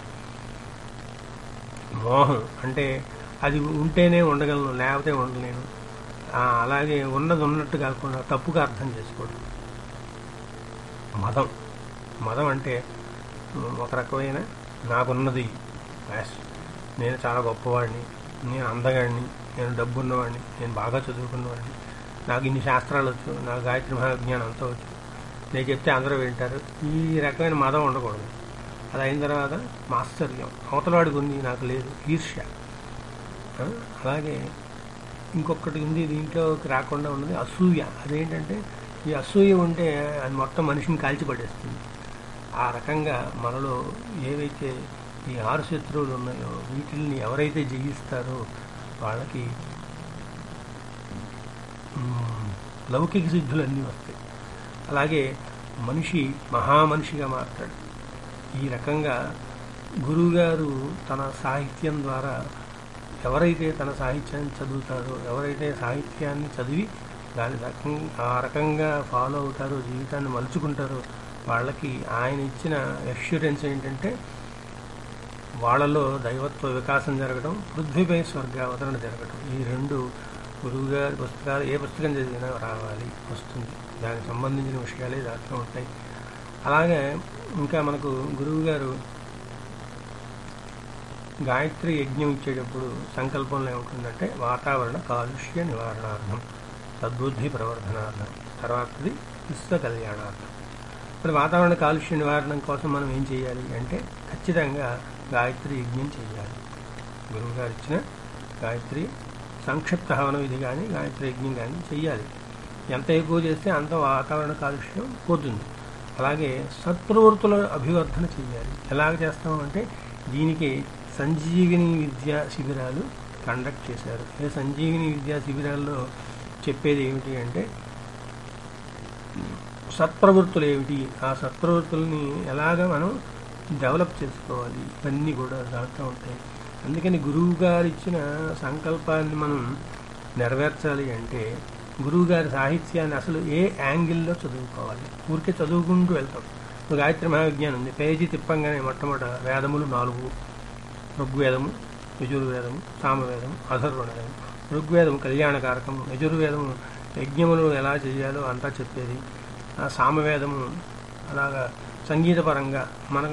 మోహం అంటే అది ఉంటేనే ఉండగలను లేకపోతే ఉండలేను అలాగే ఉన్నది ఉన్నట్టు కాకుండా తప్పుగా అర్థం చేసుకోవడం మదం మదం అంటే ఒక రకమైన నాకున్నది బ్యాస్ నేను చాలా గొప్పవాడిని నేను అందగాడిని నేను డబ్బున్నవాడిని నేను బాగా చదువుకున్నవాడిని నాకు ఇన్ని శాస్త్రాలు వచ్చు నాకు గాయత్రి మహాజ్ఞానం అంతా వచ్చు నేను చెప్తే అందరూ వింటారు ఈ రకమైన మదం ఉండకూడదు అది అయిన తర్వాత మాశ్చర్యం అవతలవాడికి ఉంది నాకు లేదు ఈర్ష్య అలాగే ఇంకొకటి ఉంది దీంట్లోకి రాకుండా ఉన్నది అసూయ అదేంటంటే ఈ అసూయ ఉంటే అది మొత్తం మనిషిని కాల్చిపడేస్తుంది ఆ రకంగా మనలో ఏవైతే ఈ ఆరు శత్రువులు ఉన్నాయో వీటిని ఎవరైతే జయిస్తారో వాళ్ళకి లౌకిక సిద్ధులన్నీ వస్తాయి అలాగే మనిషి మహామనిషిగా మారతాడు ఈ రకంగా గురువుగారు తన సాహిత్యం ద్వారా ఎవరైతే తన సాహిత్యాన్ని చదువుతారో ఎవరైతే సాహిత్యాన్ని చదివి దాని రకం ఆ రకంగా ఫాలో అవుతారో జీవితాన్ని మలుచుకుంటారో వాళ్ళకి ఆయన ఇచ్చిన అష్యూరెన్స్ ఏంటంటే వాళ్ళలో దైవత్వ వికాసం జరగడం పృథ్వీపై స్వర్గావతరణ జరగడం ఈ రెండు గురువు గారి పుస్తకాలు ఏ పుస్తకం చదివినా రావాలి వస్తుంది దానికి సంబంధించిన విషయాలే దాంట్లో ఉంటాయి అలాగే ఇంకా మనకు గురువు గారు గాయత్రి యజ్ఞం ఇచ్చేటప్పుడు సంకల్పంలో ఏముంటుందంటే వాతావరణ కాలుష్య నివారణార్థం సద్బుద్ధి ప్రవర్ధనార్థం తర్వాతది విశ్వ కళ్యాణార్థం మరి వాతావరణ కాలుష్య నివారణం కోసం మనం ఏం చేయాలి అంటే ఖచ్చితంగా గాయత్రి యజ్ఞం చేయాలి గురువు గారు ఇచ్చిన గాయత్రి సంక్షిప్త హవన విధి కానీ గాయత్రి యజ్ఞం కానీ చెయ్యాలి ఎంత ఎక్కువ చేస్తే అంత వాతావరణ కాలుష్యం పోతుంది అలాగే సత్ప్రవృత్తుల అభివర్ధన చేయాలి ఎలాగ చేస్తాం అంటే దీనికి సంజీవిని విద్యా శిబిరాలు కండక్ట్ చేశారు ఈ సంజీవిని విద్యా శిబిరాల్లో చెప్పేది ఏమిటి అంటే సత్ప్రవృత్తులు ఏమిటి ఆ సత్ప్రవృత్తుల్ని ఎలాగ మనం డెవలప్ చేసుకోవాలి ఇవన్నీ కూడా దాంట్లో ఉంటాయి అందుకని గురువు గారు ఇచ్చిన సంకల్పాన్ని మనం నెరవేర్చాలి అంటే గురువు గారి సాహిత్యాన్ని అసలు ఏ యాంగిల్లో చదువుకోవాలి ఊరికే చదువుకుంటూ వెళ్తాం ఇప్పుడు గాయత్రి మహావిజ్ఞానం ఉంది పేజీ తిప్పంగానే మొట్టమొదట వేదములు నాలుగు ఋగ్వేదము యజుర్వేదము సామవేదము అధర్వణ వేదము ఋగ్వేదము కళ్యాణకారకము యజుర్వేదము యజ్ఞములు ఎలా చేయాలో అంతా చెప్పేది ఆ సామవేదము అలాగా సంగీతపరంగా మన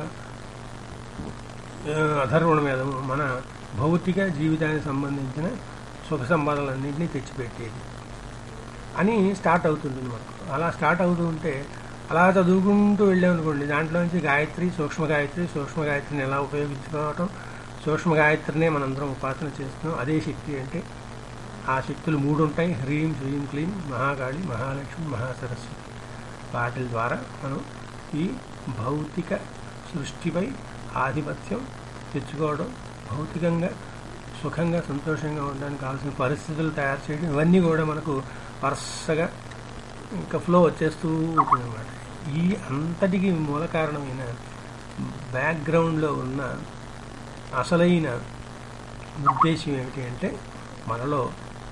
ఆ, అధర్వణ వేదము మన భౌతిక జీవితానికి సంబంధించిన సుఖ సంపాదనలన్నింటినీ తెచ్చిపెట్టేది అని స్టార్ట్ అవుతుంటుంది మనకు అలా స్టార్ట్ అవుతూ ఉంటే అలా చదువుకుంటూ వెళ్ళామనుకోండి దాంట్లో నుంచి గాయత్రి సూక్ష్మ గాయత్రి సూక్ష్మ గాయత్రిని ఎలా ఉపయోగించుకోవటం సూక్ష్మ గాయత్రినే మనందరం ఉపాసన చేస్తున్నాం అదే శక్తి అంటే ఆ శక్తులు మూడు ఉంటాయి హ్రీం శ్రీం క్లీం మహాకాళి మహాలక్ష్మి మహాసరస్వతి వాటి ద్వారా మనం ఈ భౌతిక సృష్టిపై ఆధిపత్యం తెచ్చుకోవడం భౌతికంగా సుఖంగా సంతోషంగా ఉండడానికి కావాల్సిన పరిస్థితులు తయారు చేయడం ఇవన్నీ కూడా మనకు వరుసగా ఇంకా ఫ్లో వచ్చేస్తూ ఉంటుంది అనమాట ఈ అంతటికి మూల కారణమైన బ్యాక్గ్రౌండ్లో ఉన్న అసలైన ఉద్దేశం ఏమిటి అంటే మనలో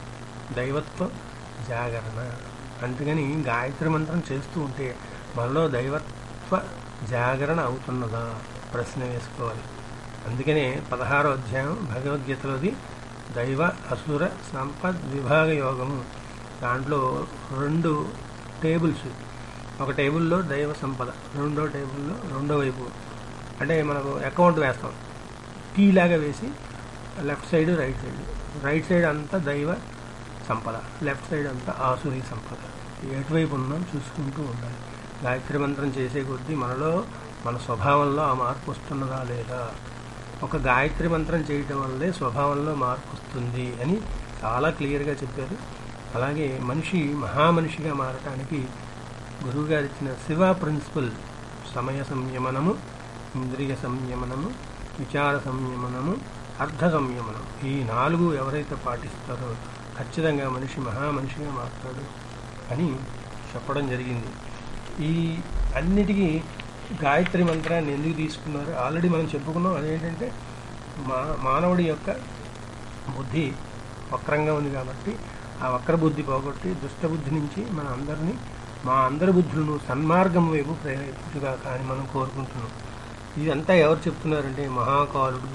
దైవత్వ జాగరణ అందుకని గాయత్రి మంత్రం చేస్తూ ఉంటే మనలో దైవత్వ జాగరణ అవుతున్నదా ప్రశ్న వేసుకోవాలి అందుకనే పదహారో అధ్యాయం భగవద్గీతలోది దైవ అసుర సంపద్ విభాగ యోగము దాంట్లో రెండు టేబుల్స్ ఒక టేబుల్లో దైవ సంపద రెండో టేబుల్లో రెండో వైపు అంటే మనకు అకౌంట్ వేస్తాం టీ లాగా వేసి left side right side right side అంతా దైవ సంపద లెఫ్ట్ సైడ్ అంతా ఆసురి సంపద ఎటువైపు ఉన్నాం చూసుకుంటూ ఉండాలి గాయత్రి మంత్రం చేసే కొద్దీ మనలో మన స్వభావంలో ఆ మార్పు వస్తున్నదా లేదా ఒక గాయత్రి మంత్రం చేయటం వల్లే స్వభావంలో మార్పు వస్తుంది అని చాలా క్లియర్గా చెప్పారు అలాగే మనిషి మహామనిషిగా మారటానికి గురువుగారు ఇచ్చిన శివ ప్రిన్సిపల్ సమయ సంయమనము ఇంద్రియ సంయమనము విచార సంయమనము అర్ధ సంయమనం ఈ నాలుగు ఎవరైతే పాటిస్తారో ఖచ్చితంగా మనిషి మహామనిషిగా మారుతాడు అని చెప్పడం జరిగింది ఈ అన్నిటికీ గాయత్రి మంత్రాన్ని ఎందుకు తీసుకున్నారు ఆల్రెడీ మనం చెప్పుకున్నాం అదేంటంటే మా మానవుడి యొక్క బుద్ధి వక్రంగా ఉంది కాబట్టి ఆ వక్ర బుద్ధి పోగొట్టి దుష్ట బుద్ధి నుంచి మన అందరినీ మా అందరి బుద్ధులను సన్మార్గం వైపు ప్రేరేపించుగా కానీ మనం కోరుకుంటున్నాం ఇదంతా ఎవరు చెప్తున్నారంటే మహాకాలుడు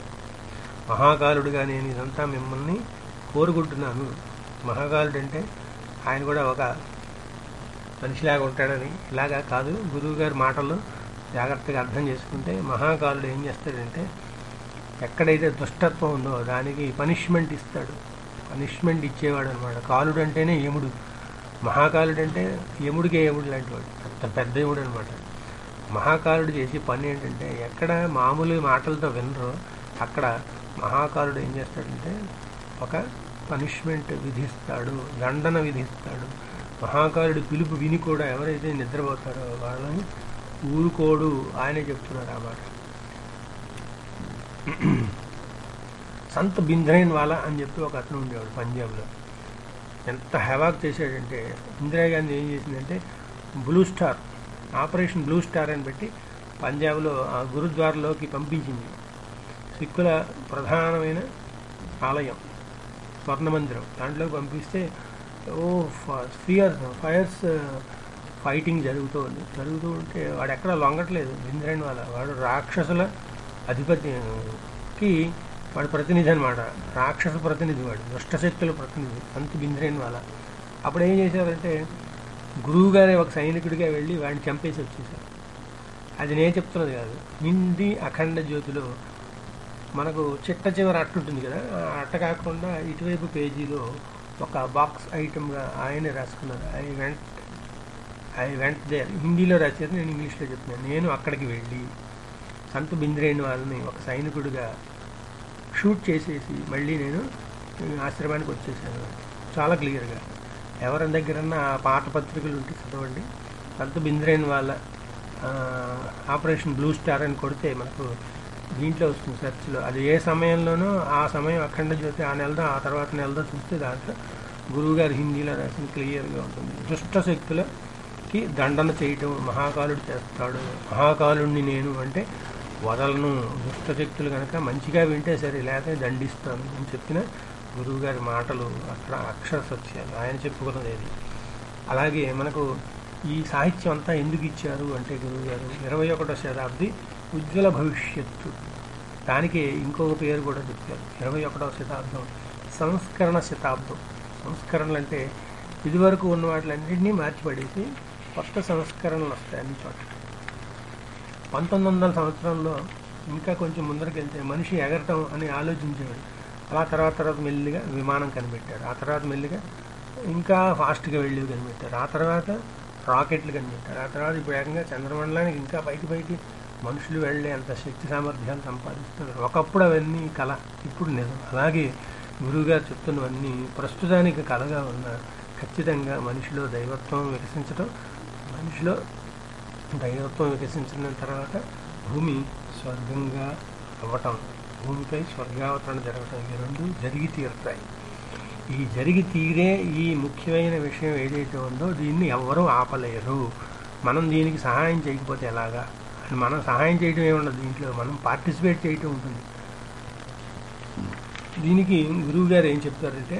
మహాకాలుడుగా నేను ఇదంతా మిమ్మల్ని కోరుకుంటున్నాను మహాకాలుడు అంటే ఆయన కూడా ఒక మనిషిలాగా ఉంటాడని ఇలాగా కాదు గురువు గారి మాటలు జాగ్రత్తగా అర్థం చేసుకుంటే మహాకాలుడు ఏం చేస్తాడంటే ఎక్కడైతే దుష్టత్వం ఉందో దానికి పనిష్మెంట్ ఇస్తాడు పనిష్మెంట్ ఇచ్చేవాడు అనమాట కాలుడు అంటేనే యముడు మహాకాలుడు అంటే యముడికే యముడు లాంటి వాడు పెద్ద పెద్ద యముడు అనమాట మహాకాలుడు చేసే పని ఏంటంటే ఎక్కడ మామూలు మాటలతో వినరో అక్కడ మహాకాలుడు ఏం చేస్తాడంటే ఒక పనిష్మెంట్ విధిస్తాడు దండన విధిస్తాడు మహాకాలుడి పిలుపు విని కూడా ఎవరైతే నిద్రపోతారో వాళ్ళని ఊరుకోడు ఆయనే చెప్తున్నారు ఆ మాట సంత్ బింద్రైన్ వాలా అని చెప్పి ఒక అతను ఉండేవాడు పంజాబ్లో ఎంత హెవాక్ చేశాడంటే ఇందిరాగాంధీ ఏం చేసిందంటే blue star operation blue star అని పెట్టి పంజాబ్లో ఆ గురుద్వారలోకి పంపించింది సిక్కుల ప్రధానమైన ఆలయం స్వర్ణ మందిరం దాంట్లోకి పంపిస్తే ఓ ఫియర్స్ ఫైర్స్ ఫైటింగ్ జరుగుతూ ఉంది జరుగుతూ ఉంటే వాడు ఎక్కడ లొంగట్లేదు బింద్రేణి వాళ్ళ వాడు రాక్షసుల అధిపతికి వాడు ప్రతినిధి అనమాట రాక్షస ప్రతినిధి వాడు దుష్టశక్తుల ప్రతినిధి అంత బింద్రేణి వాళ్ళ అప్పుడు ఏం చేశారంటే గురువు గారే ఒక సైనికుడిగా వెళ్ళి వాడిని చంపేసి వచ్చేసారు అది నేను చెప్తున్నది కాదు హిందీ అఖండ జ్యోతిలో మనకు చిట్ట చివరి అట్ట ఉంటుంది కదా ఆ అట్ట కాకుండా ఇటువైపు పేజీలో ఒక బాక్స్ ఐటమ్గా ఆయనే రాసుకున్నారు I went I went there హిందీలో రాశారు నేను ఇంగ్లీష్లో చెప్తున్నాను నేను అక్కడికి వెళ్ళి సంతు బింద్రేణి వాళ్ళని ఒక సైనికుడిగా షూట్ చేసేసి మళ్ళీ నేను ఈ ఆశ్రమానికి వచ్చేసాను చాలా క్లియర్గా ఎవరి దగ్గరన్నా ఆ పాత పత్రికలు ఉంటే చదవండి సంతు బింద్రేణి వాళ్ళ ఆ, ఆపరేషన్ బ్లూ స్టార్ అని కొడితే మనకు దీంట్లో వస్తుంది సెర్చ్లో అది ఏ సమయంలోనో ఆ సమయం అఖండ జ్యోతి ఆ నెలదో ఆ తర్వాత నెలదో చూస్తే దాంట్లో గురువుగారు హిందీలో రాసిన క్లియర్గా ఉంటుంది దుష్ట శక్తులకి దండన చేయటం మహాకాలుడు చేస్తాడు మహాకాలుడిని నేను అంటే వదలను దుష్ట శక్తులు కనుక మంచిగా వింటే సరే లేకపోతే దండిస్తాను అని చెప్పిన గురువుగారి మాటలు అక్కడ అక్షర సత్యాలు ఆయన చెప్పుకున్నది అది అలాగే మనకు ఈ సాహిత్యం అంతా ఎందుకు ఇచ్చారు అంటే గురువుగారు ఇరవై ఒకటో శతాబ్ది ఉజ్వల భవిష్యత్తు దానికి ఇంకొక పేరు కూడా చెప్పారు ఇరవై ఒకటవ శతాబ్దం సంస్కరణ శతాబ్దం సంస్కరణలు అంటే ఇదివరకు ఉన్న వాటిలన్నింటినీ మార్చిపడేసి కొత్త సంస్కరణలు వస్తాయి అన్ని చోట్ల పంతొమ్మిది వందల సంవత్సరంలో ఇంకా కొంచెం ముందరికి వెళ్తే మనిషి ఎగరటం అని ఆలోచించేవాడు అలా తర్వాత తర్వాత మెల్లిగా విమానం కనిపెట్టారు ఆ తర్వాత మెల్లిగా ఇంకా ఫాస్ట్గా వెళ్ళి కనిపెట్టారు ఆ తర్వాత రాకెట్లు కనిపెట్టారు ఆ తర్వాత ఇప్పుడు ఏకంగా చంద్రమండలానికి ఇంకా పైకి పైకి మనుషులు వెళ్ళే అంత శక్తి సామర్థ్యాలు సంపాదిస్తున్నారు ఒకప్పుడు అవన్నీ కళ ఇప్పుడు నిజం అలాగే గురువుగారు చెప్తున్నవన్నీ ప్రస్తుతానికి కళగా ఉన్న ఖచ్చితంగా మనిషిలో దైవత్వం వికసించడం మనిషిలో దైవత్వం వికసించిన తర్వాత భూమి స్వర్గంగా అవ్వటం భూమిపై స్వర్గావతరణ జరగటం ఈ రెండు జరిగి తీరుతాయి ఈ జరిగి తీరే ఈ ముఖ్యమైన విషయం ఏదైతే ఉందో దీన్ని ఎవ్వరూ ఆపలేరు మనం దీనికి సహాయం చేయకపోతే ఎలాగా అని మనం సహాయం చేయడం ఏముండదు దీంట్లో మనం పార్టిసిపేట్ చేయటం ఉంటుంది దీనికి గురువు గారు ఏం చెప్తారంటే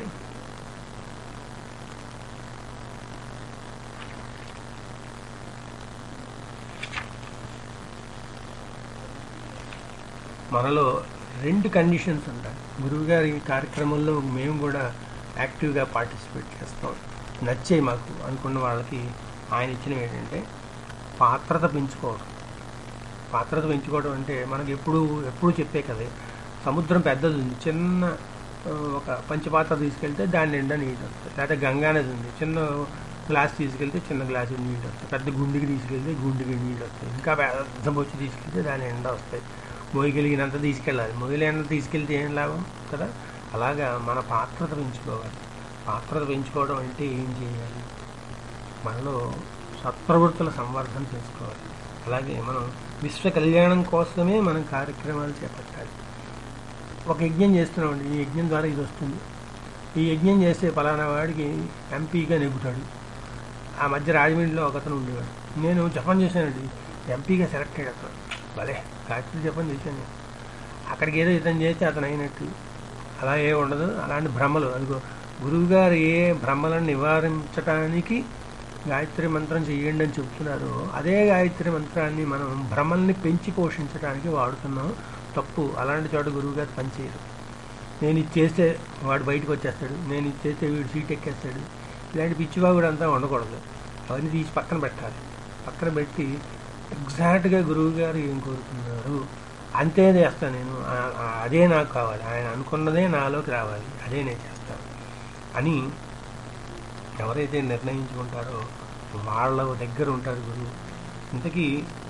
మనలో రెండు కండిషన్స్ ఉంటాయి గురువుగారి కార్యక్రమంలో మేము కూడా యాక్టివ్గా పార్టిసిపేట్ చేస్తాం నచ్చే మాకు అనుకున్న వాళ్ళకి ఆయన ఇచ్చినవి ఏంటంటే పాత్రత పెంచుకోవడం పాత్రత పెంచుకోవడం అంటే మనకి ఎప్పుడు ఎప్పుడు చెప్పే కదే సముద్రం పెద్దది ఉంది చిన్న ఆ, ఒక పంచపాత్ర తీసుకెళ్తే దాని నిండా నీళ్ళు వస్తాయి లేకపోతే గంగా నది ఉంది చిన్న గ్లాస్ తీసుకెళ్తే చిన్న గ్లాసు నీళ్ళు వస్తాయి పెద్ద గుండికి తీసుకెళ్తే గుండికి నీళ్ళు వస్తాయి ఇంకా పెద్ద బొచ్చి తీసుకెళ్తే దాని నిండా వస్తాయి మోయగలిగినంత తీసుకెళ్ళాలి మోయలేనంత తీసుకెళ్తే ఏం లాభం కదా అలాగా మన పాత్రత పెంచుకోవాలి పాత్రత పెంచుకోవడం అంటే ఏం చేయాలి మనలో సత్ప్రవృత్తుల సంవర్ధన చేసుకోవాలి అలాగే మనం విశ్వ కళ్యాణం కోసమే మనం కార్యక్రమాలు చేపట్టాలి ఒక యజ్ఞం చేస్తున్నామండి ఈ యజ్ఞం ద్వారా ఇది వస్తుంది ఈ యజ్ఞం చేస్తే ఫలానా వాడికి ఎంపీగా నెగ్గుతాడు ఆ మధ్య రాజమండ్రిలో ఒక అతను ఉండేవాడు నేను జపం చేశానండి ఎంపీగా సెలెక్ట్ అయ్యాడు అతను భలే గాయత్రి జపం చేశాను నేను అక్కడికి ఏదో ఇతను చేస్తే అతను అయినట్టు అలా ఏ ఉండదు అలాంటి భ్రమలు అదిగో గురువుగారు ఏ భ్రమలను నివారించడానికి గాయత్రి మంత్రం చేయండి అని చెప్తున్నారు అదే గాయత్రి మంత్రాన్ని మనం భ్రమల్ని పెంచి పోషించడానికి వాడుతున్నాం తప్పు అలాంటి చోట గురువుగారు పనిచేయరు నేను ఇది చేస్తే వాడు బయటకు వచ్చేస్తాడు నేను ఇది చేస్తే వీడు సీట్ ఎక్కేస్తాడు ఇలాంటి పిచ్చివాగుడు అంతా ఉండకూడదు అవన్నీ తీసి పక్కన పెట్టాలి పక్కన పెట్టి ఎగ్జాక్ట్గా గురువు గారు ఏం కోరుకున్నారు అంతే చేస్తాను నేను ఆ- ఆ- అదే నాకు కావాలి ఆయన అనుకున్నదే నాలోకి రావాలి అదే నేను చేస్తాను అని ఎవరైతే నిర్ణయించుకుంటారో వాళ్ళ దగ్గర ఉంటారు గురువు ఇంతకీ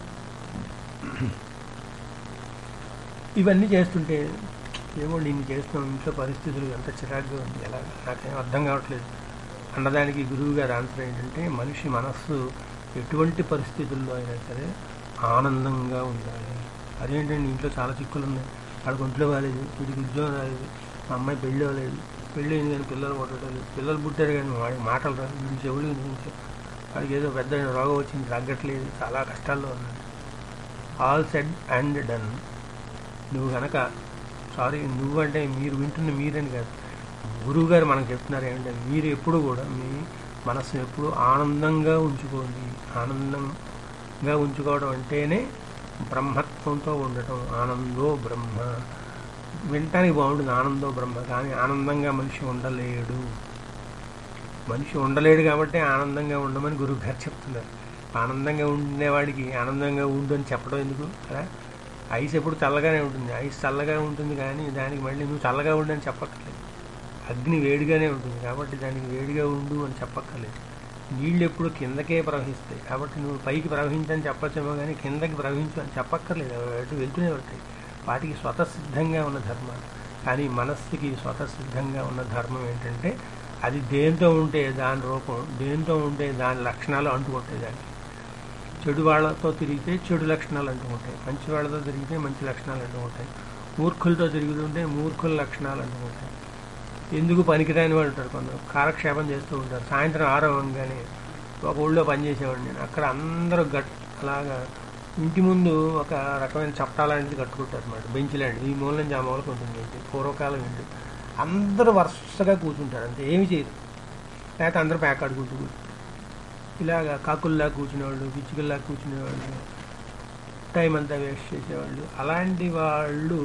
ఇవన్నీ చేస్తుంటే ఏమో నేను చేస్తున్నాం ఇంట్లో పరిస్థితులు ఎంత చిరాకుగా ఉంది ఎలా నాకేం అర్థం కావట్లేదు అన్నదానికి గురువు గారి ఆన్సర్ ఏంటంటే మనిషి మనస్సు ఎటువంటి పరిస్థితుల్లో అయినా సరే ఆనందంగా ఉండాలి అదేంటండి ఇంట్లో చాలా చిక్కులు ఉన్నాయి వాడికి ఒంట్లో కాలేదు వీడికి ఉద్యోగం రాలేదు మా అమ్మాయి పెళ్ళి అవ్వలేదు పెళ్ళి అయింది కానీ పిల్లలు పుట్టలేదు పిల్లలు పుట్టారు కానీ వాడికి మాటలు రాదు వీడి చెవులు వినిపించారు వాడికి ఏదో పెద్ద రోగం వచ్చింది తగ్గట్లేదు చాలా కష్టాల్లో ఉన్నాడు ఆల్ సెడ్ అండ్ డన్ నువ్వు కనుక సారీ నువ్వంటే మీరు వింటున్న మీరని కాదు గురువు గారు మనకు చెప్తున్నారు ఏమంటే మీరు ఎప్పుడు కూడా మీ మనసు ఎప్పుడు ఆనందంగా ఉంచుకోండి ఆనందంగా ఉంచుకోవడం అంటేనే బ్రహ్మత్వంతో ఉండటం ఆనందో బ్రహ్మ వినటానికి బాగుంటుంది ఆనందో బ్రహ్మ కానీ ఆనందంగా మనిషి ఉండలేడు మనిషి ఉండలేడు కాబట్టి ఆనందంగా ఉండమని గురువు గారు చెప్తున్నారు ఆనందంగా ఉండేవాడికి ఆనందంగా ఉండు అని చెప్పడం ఎందుకు కదా ఐస్ ఎప్పుడు చల్లగానే ఉంటుంది ఐస్ చల్లగా ఉంటుంది కానీ దానికి మళ్ళీ నువ్వు చల్లగా ఉండు అని చెప్పక్కర్లేదు అగ్ని వేడిగానే ఉంటుంది కాబట్టి దానికి వేడిగా ఉండు అని చెప్పక్కర్లేదు నీళ్ళు ఎప్పుడు కిందకే ప్రవహిస్తాయి కాబట్టి నువ్వు పైకి ప్రవహించని చెప్పచ్చేమో కానీ కిందకి ప్రవహించు అని చెప్పక్కర్లేదు అవి అటు వెళ్తూనే ఉంటాయి వాటికి స్వతసిద్ధంగా ఉన్న ధర్మాలు కానీ మనస్సుకి స్వతసిద్ధంగా ఉన్న ధర్మం ఏంటంటే అది దేంతో ఉంటే దాని రూపం దేంతో ఉంటే దాని లక్షణాలు అంటుకుంటాయి దానికి చెడు వాళ్ళతో తిరిగితే చెడు లక్షణాలు అంటుకుంటాయి మంచి వాళ్ళతో తిరిగితే మంచి లక్షణాలు అంటుకుంటాయి మూర్ఖులతో తిరుగుతుంటే మూర్ఖుల లక్షణాలు అంటుకుంటాయి ఎందుకు పనికిరాని వాళ్ళు ఉంటారు కొందరు కాలక్షేపం చేస్తూ ఉంటారు సాయంత్రం ఆరవంగానే ఒక ఊళ్ళో పనిచేసేవాడు నేను అక్కడ అందరూ గట్ అలాగా ఇంటి ముందు ఒక రకమైన చప్టా లాంటిది కట్టుకుంటారు అనమాట బెంచ్ లాంటిది ఈ మూల నుంచి ఆ మూలకు ఉంటుంది ఇంటి పూర్వకాలం ఇంటి అందరూ వరుసగా కూర్చుంటారు అంతే ఏమి చేయరు లేకపోతే అందరూ ప్యాక్ ఆడుకుంటూ కూర్చుంటారు. ఇలాగా కాకుల్లా కూర్చునేవాళ్ళు పిచ్చుకల్లా కూర్చునేవాళ్ళు టైం అంతా వేస్ట్ చేసేవాళ్ళు అలాంటి వాళ్ళు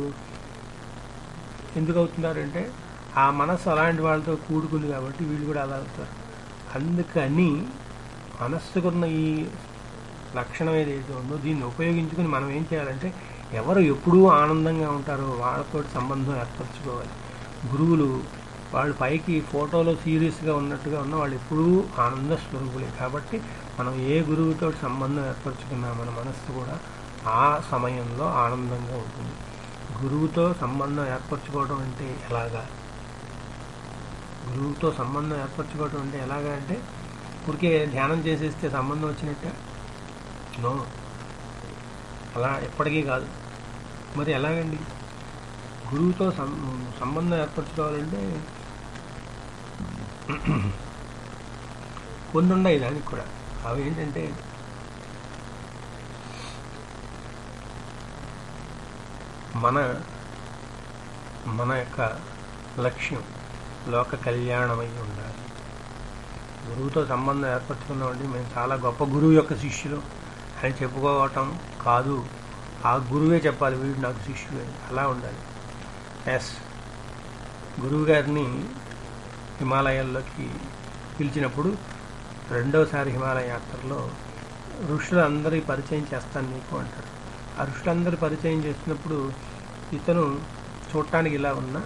ఎందుకు అవుతున్నారంటే ఆ మనస్సు అలాంటి వాళ్ళతో కూడుకుంది కాబట్టి వీళ్ళు కూడా అలా అవుతారు అందుకని మనస్సుకున్న ఈ లక్షణం ఏదైతే ఉందో దీన్ని ఉపయోగించుకుని మనం ఏం చేయాలంటే ఎవరు ఎప్పుడూ ఆనందంగా ఉంటారో వాళ్ళతో సంబంధం ఏర్పరచుకోవాలి గురువులు వాళ్ళు పైకి ఫోటోలో సీరియస్గా ఉన్నట్టుగా ఉన్న వాళ్ళు ఎప్పుడూ ఆనంద స్వరూపులే కాబట్టి మనం ఏ గురువుతో సంబంధం ఏర్పరచుకున్నా మన మనస్సు కూడా ఆ సమయంలో ఆనందంగా ఉంటుంది గురువుతో సంబంధం ఏర్పరచుకోవడం అంటే ఎలాగా గురువుతో సంబంధం ఏర్పరచుకోవడం అంటే ఎలాగా అంటే ఊరికే ధ్యానం చేసేస్తే సంబంధం వచ్చినట్టే నో అలా ఎప్పటికీ కాదు మరి ఎలాగండి గురువుతో సం సంబంధం ఏర్పరచుకోవాలంటే కొన్ని ఉన్నాయి దానికి కూడా అవి ఏంటంటే మన మన యొక్క లక్ష్యం లోక కళ్యాణమై ఉండాలి గురువుతో సంబంధం ఏర్పరచుకున్నామండి మేము చాలా గొప్ప గురువు యొక్క శిష్యులు అని చెప్పుకోవటం కాదు ఆ గురువే చెప్పాలి వీడు నాకు శిష్యుడు అని అలా ఉండాలి ఎస్ గురువు గారిని హిమాలయాల్లోకి పిలిచినప్పుడు రెండోసారి హిమాలయ యాత్రలో ఋషులందరి పరిచయం చేస్తాను నీకు అంటారు ఆ ఋషులందరి పరిచయం చేసినప్పుడు ఇతను చూడటానికి ఇలా ఉన్న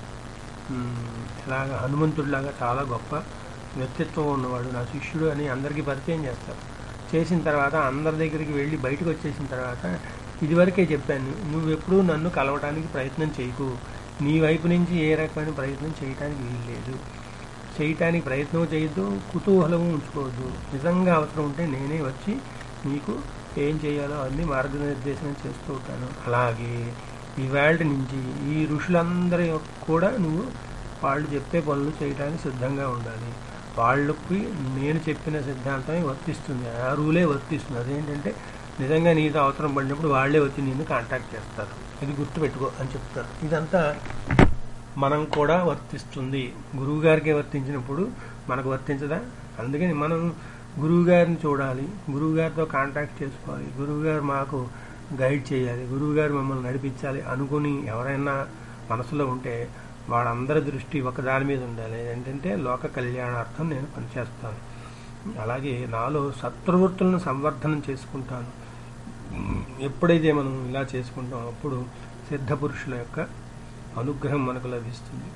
మ్, ఇలాగ హనుమంతుడిలాగా చాలా గొప్ప వ్యక్తిత్వం ఉన్నవాడు నా శిష్యుడు అని అందరికీ పరిచయం చేస్తారు చేసిన తర్వాత అందరి దగ్గరికి వెళ్ళి బయటకు వచ్చేసిన తర్వాత ఇదివరకే చెప్పాను నువ్వెప్పుడూ నన్ను కలవడానికి ప్రయత్నం చేయకు నీ వైపు నుంచి ఏ రకమైన ప్రయత్నం చేయటానికి వీల్లేదు చేయటానికి ప్రయత్నం చేయొద్దు కుతూహలము ఉంచుకోవద్దు నిజంగా అవసరం ఉంటే నేనే వచ్చి నీకు ఏం చేయాలో అన్ని మార్గనిర్దేశనం చేస్తూ ఉంటాను అలాగే ఈవేళ నుంచి ఈ ఋషులందరి యొక్క కూడా నువ్వు వాళ్ళు చెప్పే పనులు చేయడానికి సిద్ధంగా ఉండాలి వాళ్ళకి నేను చెప్పిన సిద్ధాంతమే వర్తిస్తుంది ఆ రూలే వర్తిస్తుంది అదేంటంటే నిజంగా నీతో అవసరం పడినప్పుడు వాళ్ళే వచ్చి నిన్ను కాంటాక్ట్ చేస్తారు ఇది గుర్తుపెట్టుకో అని చెప్తారు ఇదంతా మనం కూడా వర్తిస్తుంది గురువు గారికి వర్తించినప్పుడు మనకు వర్తించదా అందుకని మనం గురువు గారిని చూడాలి గురువు గారితో కాంటాక్ట్ చేసుకోవాలి గురువు గారు మాకు గైడ్ చేయాలి గురువు గారు మమ్మల్ని నడిపించాలి అనుకుని ఎవరైనా మనసులో ఉంటే వాళ్ళందరి దృష్టి ఒక దాని మీద ఉండాలి ఏంటంటే లోక కళ్యాణార్థం నేను పనిచేస్తాను అలాగే నాలో సత్ప్రవృత్తులను సంవర్ధనం చేసుకుంటాను ఎప్పుడైతే మనం ఇలా చేసుకుంటాం అప్పుడు సిద్ధపురుషుల యొక్క అనుగ్రహం మనకు లభిస్తుంది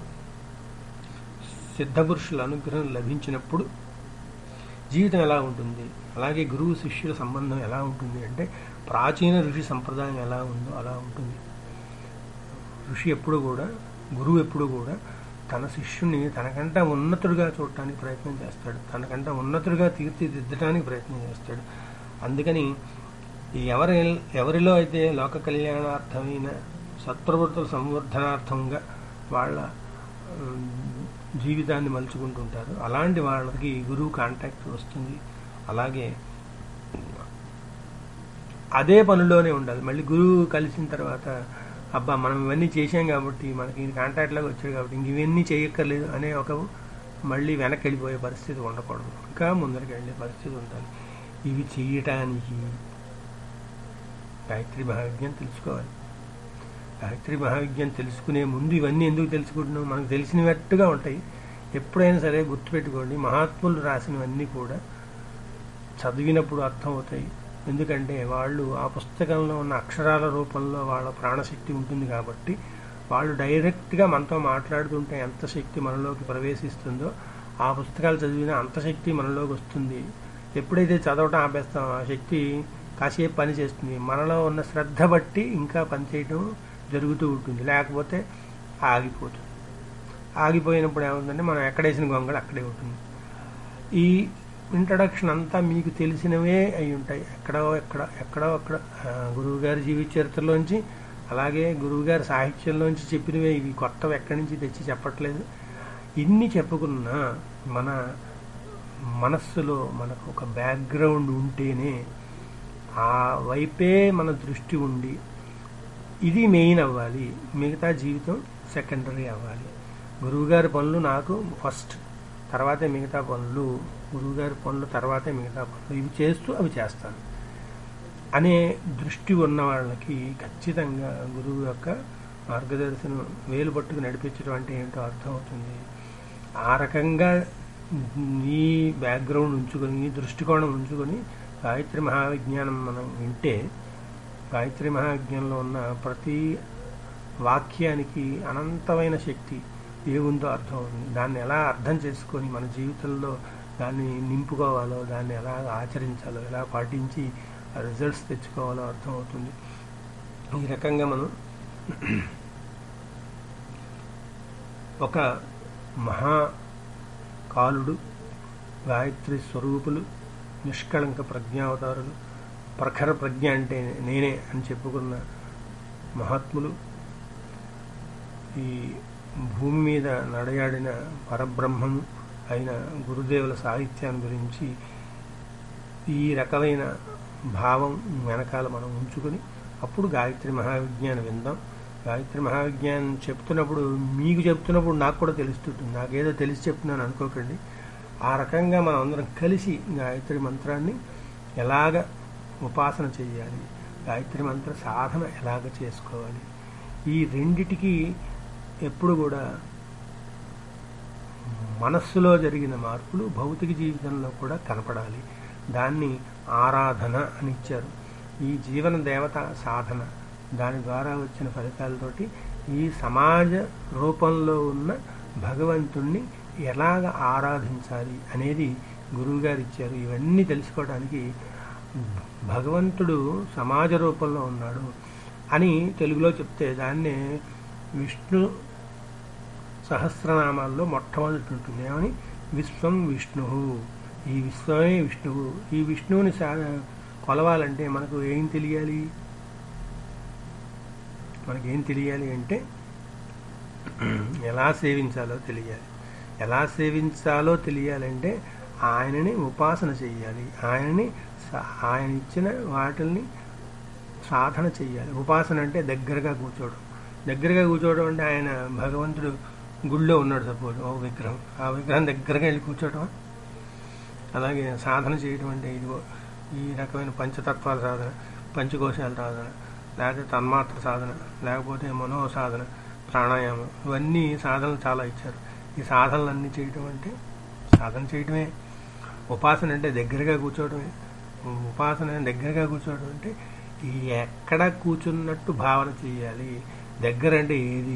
సిద్ధపురుషుల అనుగ్రహం లభించినప్పుడు జీవితం ఎలా ఉంటుంది అలాగే గురువు శిష్యుల సంబంధం ఎలా ఉంటుంది అంటే ప్రాచీన ఋషి సంప్రదాయం ఎలా ఉందో అలా ఉంటుంది ఋషి ఎప్పుడు కూడా గురువు ఎప్పుడు కూడా తన శిష్యుని తనకంటే ఉన్నతుడిగా చూడటానికి ప్రయత్నం చేస్తాడు తనకంటే ఉన్నతుడిగా తీర్చిదిద్దడానికి ప్రయత్నం చేస్తాడు అందుకని ఎవరి ఎవరిలో అయితే లోక కళ్యాణార్థమైన సత్ప్రవృత్తుల సంవర్ధనార్థంగా వాళ్ళ ఉమ్, జీవితాన్ని మలుచుకుంటుంటారు అలాంటి వాళ్ళకి గురువు కాంటాక్ట్ వస్తుంది అలాగే అదే పనిలోనే ఉండాలి మళ్ళీ గురువు కలిసిన తర్వాత అబ్బా మనం ఇవన్నీ చేసాం కాబట్టి మనకి కాంటాక్ట్లోకి వచ్చాడు కాబట్టి ఇంక ఇవన్నీ చేయక్కర్లేదు అనే ఒక మళ్ళీ వెనక్కి వెళ్ళిపోయే పరిస్థితి ఉండకూడదు ఇంకా ముందరికి వెళ్ళే పరిస్థితి ఉండాలి ఇవి చేయటానికి గాయత్రి మహావిజ్ఞానం తెలుసుకోవాలి గాయత్రి మహావిజ్ఞానం తెలుసుకునే ముందు ఇవన్నీ ఎందుకు తెలుసుకుంటున్నాం మనకు తెలిసినట్టుగా ఉంటాయి ఎప్పుడైనా సరే గుర్తుపెట్టుకోండి మహాత్ములు రాసినవన్నీ కూడా చదివినప్పుడు అర్థమవుతాయి ఎందుకంటే వాళ్ళు ఆ పుస్తకంలో ఉన్న అక్షరాల రూపంలో వాళ్ళ ప్రాణశక్తి ఉంటుంది కాబట్టి వాళ్ళు డైరెక్ట్గా మనతో మాట్లాడుతుంటే ఎంత శక్తి మనలోకి ప్రవేశిస్తుందో ఆ పుస్తకాలు చదివిన అంత శక్తి మనలోకి వస్తుంది ఎప్పుడైతే చదవటం ఆపేస్తాం ఆ శక్తి కాసేపు పని చేస్తుంది మనలో ఉన్న శ్రద్ధ బట్టి ఇంకా పనిచేయటం జరుగుతూ ఉంటుంది లేకపోతే ఆగిపోతుంది ఆగిపోయినప్పుడు ఏముందంటే మనం ఎక్కడేసిన గొంగళి అక్కడే ఉంటుంది ఈ ఇంట్రడక్షన్ అంతా మీకు తెలిసినవే అయి ఉంటాయి ఎక్కడో ఎక్కడ ఎక్కడో అక్కడ ఆ, గురువుగారి జీవిత చరిత్రలోంచి అలాగే గురువుగారి సాహిత్యంలోంచి చెప్పినవే ఇవి కొత్తవి ఎక్కడి నుంచి తెచ్చి చెప్పట్లేదు ఇన్ని చెప్పుకున్నా మన మనస్సులో మనకు ఒక బ్యాక్గ్రౌండ్ ఉంటేనే ఆ వైపే మన దృష్టి ఉండి ఇది మెయిన్ అవ్వాలి మిగతా జీవితం సెకండరీ అవ్వాలి గురువుగారి పనులు నాకు ఫస్ట్ తర్వాతే మిగతా పనులు గురువుగారి పనులు తర్వాతే మిగతా పనులు ఇవి చేస్తూ అవి చేస్తాను అనే దృష్టి ఉన్న వాళ్ళకి ఖచ్చితంగా గురువు యొక్క మార్గదర్శనం వేలు పట్టుకు నడిపించడం అంటే ఏంటో అర్థమవుతుంది ఆ రకంగా ఈ బ్యాక్గ్రౌండ్ ఉంచుకొని ఈ దృష్టికోణం ఉంచుకొని గాయత్రి మహావిజ్ఞానం మనం వింటే గాయత్రి మహావిజ్ఞానంలో ఉన్న ప్రతి వాక్యానికి అనంతమైన శక్తి ఏముందో అర్థం అవుతుంది దాన్ని ఎలా అర్థం చేసుకొని మన జీవితంలో దాన్ని నింపుకోవాలో దాన్ని ఎలా ఆచరించాలో ఎలా పాటించి రిజల్ట్స్ తెచ్చుకోవాలో అర్థమవుతుంది ఈ రకంగా మనం ఒక మహా కాలుడు గాయత్రి స్వరూపులు నిష్కళంక ప్రజ్ఞావతారులు ప్రఖర ప్రజ్ఞ అంటే నేనే అని చెప్పుకున్న మహాత్ములు ఈ భూమి మీద నడయాడిన పరబ్రహ్మము అయిన గురుదేవుల సాహిత్యాన్ని గురించి ఈ రకమైన భావం వెనకాల మనం ఉంచుకొని అప్పుడు గాయత్రి మహావిజ్ఞానం విందాం గాయత్రి మహావిజ్ఞానం చెప్తున్నప్పుడు మీకు చెప్తున్నప్పుడు నాకు కూడా తెలుస్తుంటుంది నాకేదో తెలిసి చెప్తున్నాను అనుకోకండి ఆ రకంగా మనం అందరం కలిసి గాయత్రి మంత్రాన్ని ఎలాగ ఉపాసన చేయాలి గాయత్రి మంత్ర సాధన ఎలాగ చేసుకోవాలి ఈ రెండిటికి ఎప్పుడు కూడా మనస్సులో జరిగిన మార్పులు భౌతిక జీవితంలో కూడా కనపడాలి దాన్ని ఆరాధన అని ఇచ్చారు ఈ జీవన దేవత సాధన దాని ద్వారా వచ్చిన ఫలితాలతోటి ఈ సమాజ రూపంలో ఉన్న భగవంతుణ్ణి ఎలాగ ఆరాధించాలి అనేది గురువుగారు ఇచ్చారు ఇవన్నీ తెలుసుకోవడానికి భగవంతుడు సమాజ రూపంలో ఉన్నాడు అని తెలుగులో చెప్తే దాన్నే విష్ణు సహస్రనామాల్లో మొట్టమొదటి ఉంటుంది ఏమని విశ్వం విష్ణు ఈ విశ్వమే విష్ణువు ఈ విష్ణువుని సా కొలవాలంటే మనకు ఏం తెలియాలి మనకేం తెలియాలి అంటే ఎలా సేవించాలో తెలియాలి ఎలా సేవించాలో తెలియాలంటే ఆయనని ఉపాసన చేయాలి ఆయనని స- ఆయన ఇచ్చిన వాటిల్ని సాధన చెయ్యాలి ఉపాసన అంటే దగ్గరగా కూర్చోవడం దగ్గరగా కూర్చోవడం అంటే ఆయన భగవంతుడు గుళ్ళో ఉన్నాడు సపోజ్ ఒక విగ్రహం ఆ విగ్రహం దగ్గరగా వెళ్ళి కూర్చోవడం అలాగే సాధన చేయడం అంటే ఇదిగో ఈ రకమైన పంచతత్వాల సాధన పంచకోశాల సాధన లేకపోతే తన్మాత్ర సాధన లేకపోతే మనో సాధన ప్రాణాయామం ఇవన్నీ సాధనలు చాలా ఇచ్చారు ఈ సాధనలన్నీ చేయటం అంటే సాధన చేయటమే ఉపాసన అంటే దగ్గరగా కూర్చోవడమే ఉపాసన దగ్గరగా కూర్చోవడం అంటే ఈ ఎక్కడ కూర్చున్నట్టు భావన చేయాలి దగ్గర అంటే ఏది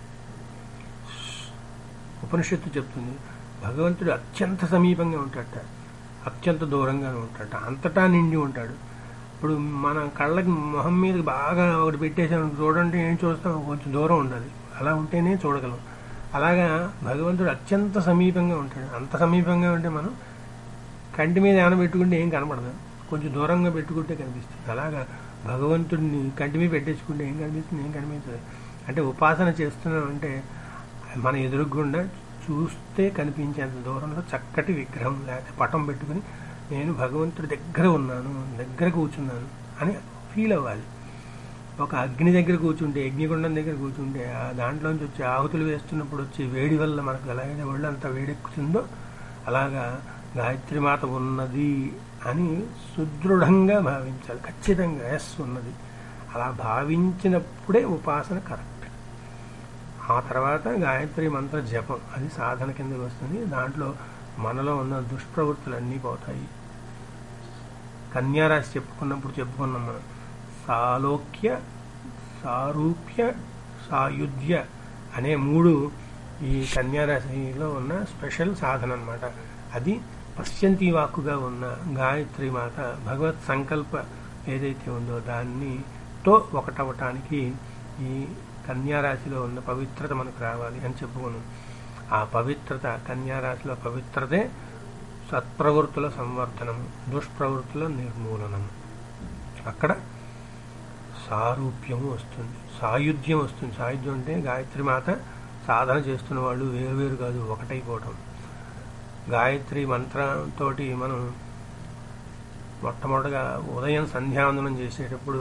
ఉపనిషత్తు చెప్తుంది భగవంతుడు అత్యంత సమీపంగా ఉంటాడట అత్యంత దూరంగానే ఉంటాడట అంతటా నిండి ఉంటాడు ఇప్పుడు మన కళ్ళకి మొహం మీద బాగా ఒకటి పెట్టేసాం చూడండి ఏం చూస్తాం కొంచెం దూరం ఉండాలి అలా ఉంటేనే చూడగలం అలాగా భగవంతుడు అత్యంత సమీపంగా ఉంటాడు అంత సమీపంగా ఉంటే మనం కంటి మీద ఏమైనా పెట్టుకుంటే ఏం కనపడదు కొంచెం దూరంగా పెట్టుకుంటే కనిపిస్తుంది అలాగా భగవంతుడిని కంటి మీద పెట్టేసుకుంటే ఏం కనిపిస్తుంది ఏం కనిపించదు అంటే ఉపాసన చేస్తున్నాం అంటే మన ఎదురుగుండా చూస్తే కనిపించేంత దూరంలో చక్కటి విగ్రహం లేకపోతే పటం పెట్టుకుని నేను భగవంతుడి దగ్గర ఉన్నాను దగ్గర కూర్చున్నాను అని ఫీల్ అవ్వాలి ఒక అగ్ని దగ్గర కూర్చుంటే యజ్ఞగుండం దగ్గర కూర్చుంటే ఆ దాంట్లోంచి వచ్చే ఆహుతులు వేస్తున్నప్పుడు వచ్చే వేడి వల్ల మనకు ఎలాగైతే ఒళ్ళు అంత వేడెక్కుతుందో అలాగా గాయత్రి మాత ఉన్నది అని సుదృఢంగా భావించాలి ఖచ్చితంగా ఎస్ ఉన్నది అలా భావించినప్పుడే ఉపాసన కరెక్ట్ ఆ తర్వాత గాయత్రి మంత్ర జపం అది సాధన కిందకి వస్తుంది దాంట్లో మనలో ఉన్న దుష్ప్రవృత్తులు అన్నీ పోతాయి కన్యారాశి చెప్పుకున్నప్పుడు చెప్పుకున్నాం మనం సాలోక్య సారూప్య సాయుధ్య అనే మూడు ఈ కన్యారాశిలో ఉన్న స్పెషల్ సాధన అన్నమాట అది పశ్చంతి వాక్కుగా ఉన్న గాయత్రి మాత భగవత్ సంకల్ప ఏదైతే ఉందో దాన్ని తో ఒకటవటానికి ఈ కన్యారాశిలో ఉన్న పవిత్రత మనకు రావాలి అని చెప్పుకున్నాం ఆ పవిత్రత కన్యారాశిలో పవిత్రతే సత్ప్రవృత్తుల సంవర్ధనము దుష్ప్రవృత్తుల నిర్మూలనము అక్కడ సారూప్యము వస్తుంది సాయుధ్యం వస్తుంది సాయుధ్యం అంటే గాయత్రి మాత సాధన చేస్తున్న వాళ్ళు వేరువేరు కాదు ఒకటైపోవటం గాయత్రి మంత్రంతో మనం మొట్టమొదటగా ఉదయం సంధ్యావందనం చేసేటప్పుడు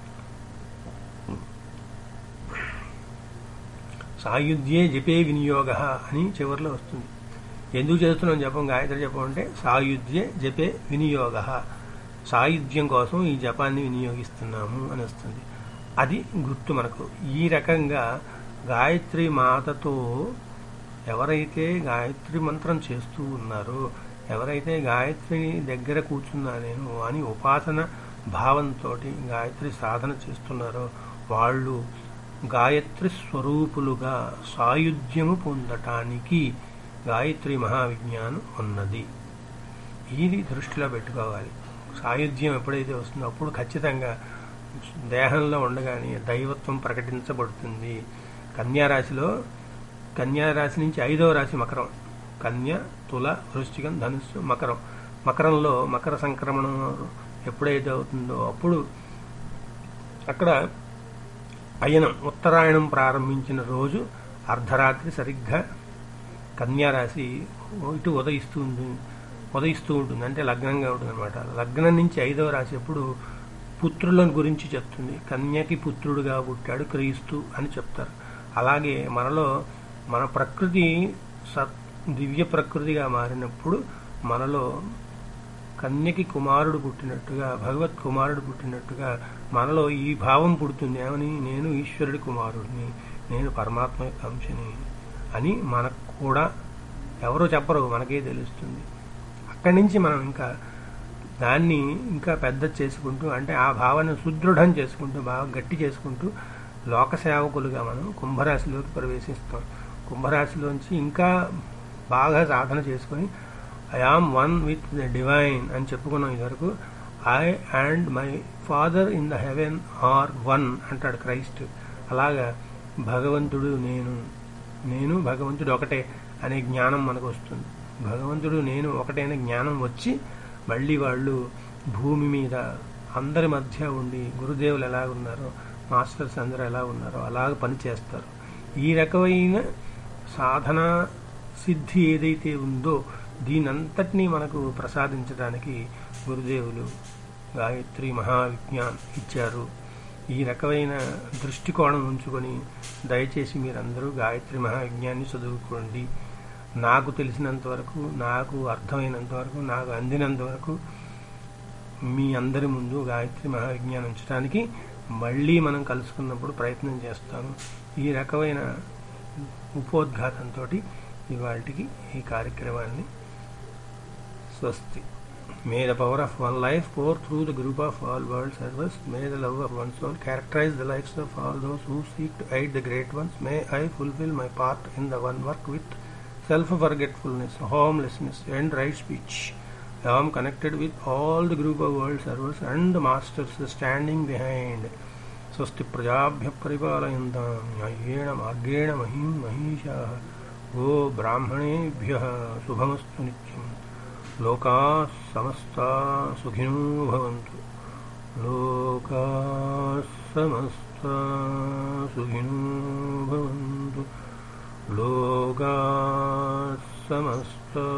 సాయుధ్యే జపే వినియోగ అని చివరిలో వస్తుంది ఎందుకు చేస్తున్నాం జపం గాయత్రి జపం అంటే సాయుధ్యే జపే వినియోగ సాయుధ్యం కోసం ఈ జపాన్ని వినియోగిస్తున్నాము అని వస్తుంది అది గుర్తు మనకు ఈ రకంగా గాయత్రి మాతతో ఎవరైతే గాయత్రి మంత్రం చేస్తూ ఉన్నారో ఎవరైతే గాయత్రి దగ్గర కూర్చున్నా నేను అని ఉపాసన భావంతో గాయత్రి సాధన చేస్తున్నారో వాళ్ళు గాయత్రి స్వరూపులుగా సాయుధ్యము పొందటానికి గాయత్రి మహావిజ్ఞానం ఉన్నది ఇది దృష్టిలో పెట్టుకోవాలి సాయుధ్యం ఎప్పుడైతే వస్తుందో అప్పుడు ఖచ్చితంగా దేహంలో ఉండగానే దైవత్వం ప్రకటించబడుతుంది కన్యారాశిలో కన్యారాశి నుంచి ఐదవ రాశి మకరం కన్య తుల వృశ్చికం ధనుస్సు మకరం మకరంలో మకర సంక్రమణం ఎప్పుడైతే అవుతుందో అప్పుడు అక్కడ అయనం ఉత్తరాయణం ప్రారంభించిన రోజు అర్ధరాత్రి సరిగ్గా కన్యారాశి ఇటు ఉదయిస్తూ ఉంటుంది ఉదయిస్తూ ఉంటుంది అంటే లగ్నంగా ఉంటుంది అనమాట లగ్నం నుంచి ఐదవ రాశి ఎప్పుడు పుత్రులను గురించి చెప్తుంది కన్యకి పుత్రుడుగా పుట్టాడు క్రీస్తు అని చెప్తారు అలాగే మనలో మన ప్రకృతి సత్ దివ్య ప్రకృతిగా మారినప్పుడు మనలో కన్యకి కుమారుడు పుట్టినట్టుగా భగవత్ కుమారుడు పుట్టినట్టుగా మనలో ఈ భావం పుడుతుంది ఏమని నేను ఈశ్వరుడి కుమారుడిని నేను పరమాత్మ యొక్క అంశని అని మనకు కూడా ఎవరో చెప్పరు మనకే తెలుస్తుంది అక్కడి నుంచి మనం ఇంకా దాన్ని ఇంకా పెద్ద చేసుకుంటూ అంటే ఆ భావన సుదృఢం చేసుకుంటూ బాగా గట్టి చేసుకుంటూ లోక సేవకులుగా మనం కుంభరాశిలోకి ప్రవేశిస్తాం కుంభరాశిలోంచి ఇంకా బాగా సాధన చేసుకొని I am one with the divine అని చెప్పుకున్నాం ఇదివరకు I and my father in the heaven are one అంటాడు క్రైస్ట్ అలాగా భగవంతుడు నేను నేను భగవంతుడు ఒకటే అనే జ్ఞానం మనకు వస్తుంది భగవంతుడు నేను ఒకటే అనే జ్ఞానం వచ్చి మళ్ళీ వాళ్ళు భూమి మీద అందరి మధ్య ఉండి గురుదేవులు ఎలా ఉన్నారో మాస్టర్స్ అందరూ ఎలా ఉన్నారో అలాగ పనిచేస్తారు ఈ రకమైన సాధన సిద్ధి ఏదైతే ఉందో దీనంతటినీ మనకు ప్రసాదించడానికి గురుదేవులు గాయత్రి మహావిజ్ఞాన్ ఇచ్చారు ఈ రకమైన దృష్టికోణం ఉంచుకొని దయచేసి మీరందరూ గాయత్రి మహావిజ్ఞాన్ని చదువుకోండి నాకు తెలిసినంత వరకు నాకు అర్థమైనంత వరకు నాకు అందినంత వరకు మీ అందరి ముందు గాయత్రి మహావిజ్ఞానం ఉంచడానికి మళ్ళీ మనం కలుసుకున్నప్పుడు ప్రయత్నం చేస్తాను ఈ రకమైన ఉపోద్ఘాతంతో ఇవాళకి ఈ కార్యక్రమాన్ని స్వస్తి May the power of one life pour through the group of all world servers. May the love of one soul characterize the lives of all those who seek to aid the great ones. May I fulfill my part in the one work with self-forgetfulness, homelessness, and right speech. I am connected with all the group of world servers and the masters standing behind. स्वस्ति प्रजाभ्य परिपालयन्तां न्याय्येण मार्गेण महीं महिषाः गो ब्राह्मणेभ्यः शुभमस्तु नित्यम् लोकाः समस्ता सुखिनो भवन्तु लोकाः समस्ता सुखिनो भवन्तु लोकाः समस्ता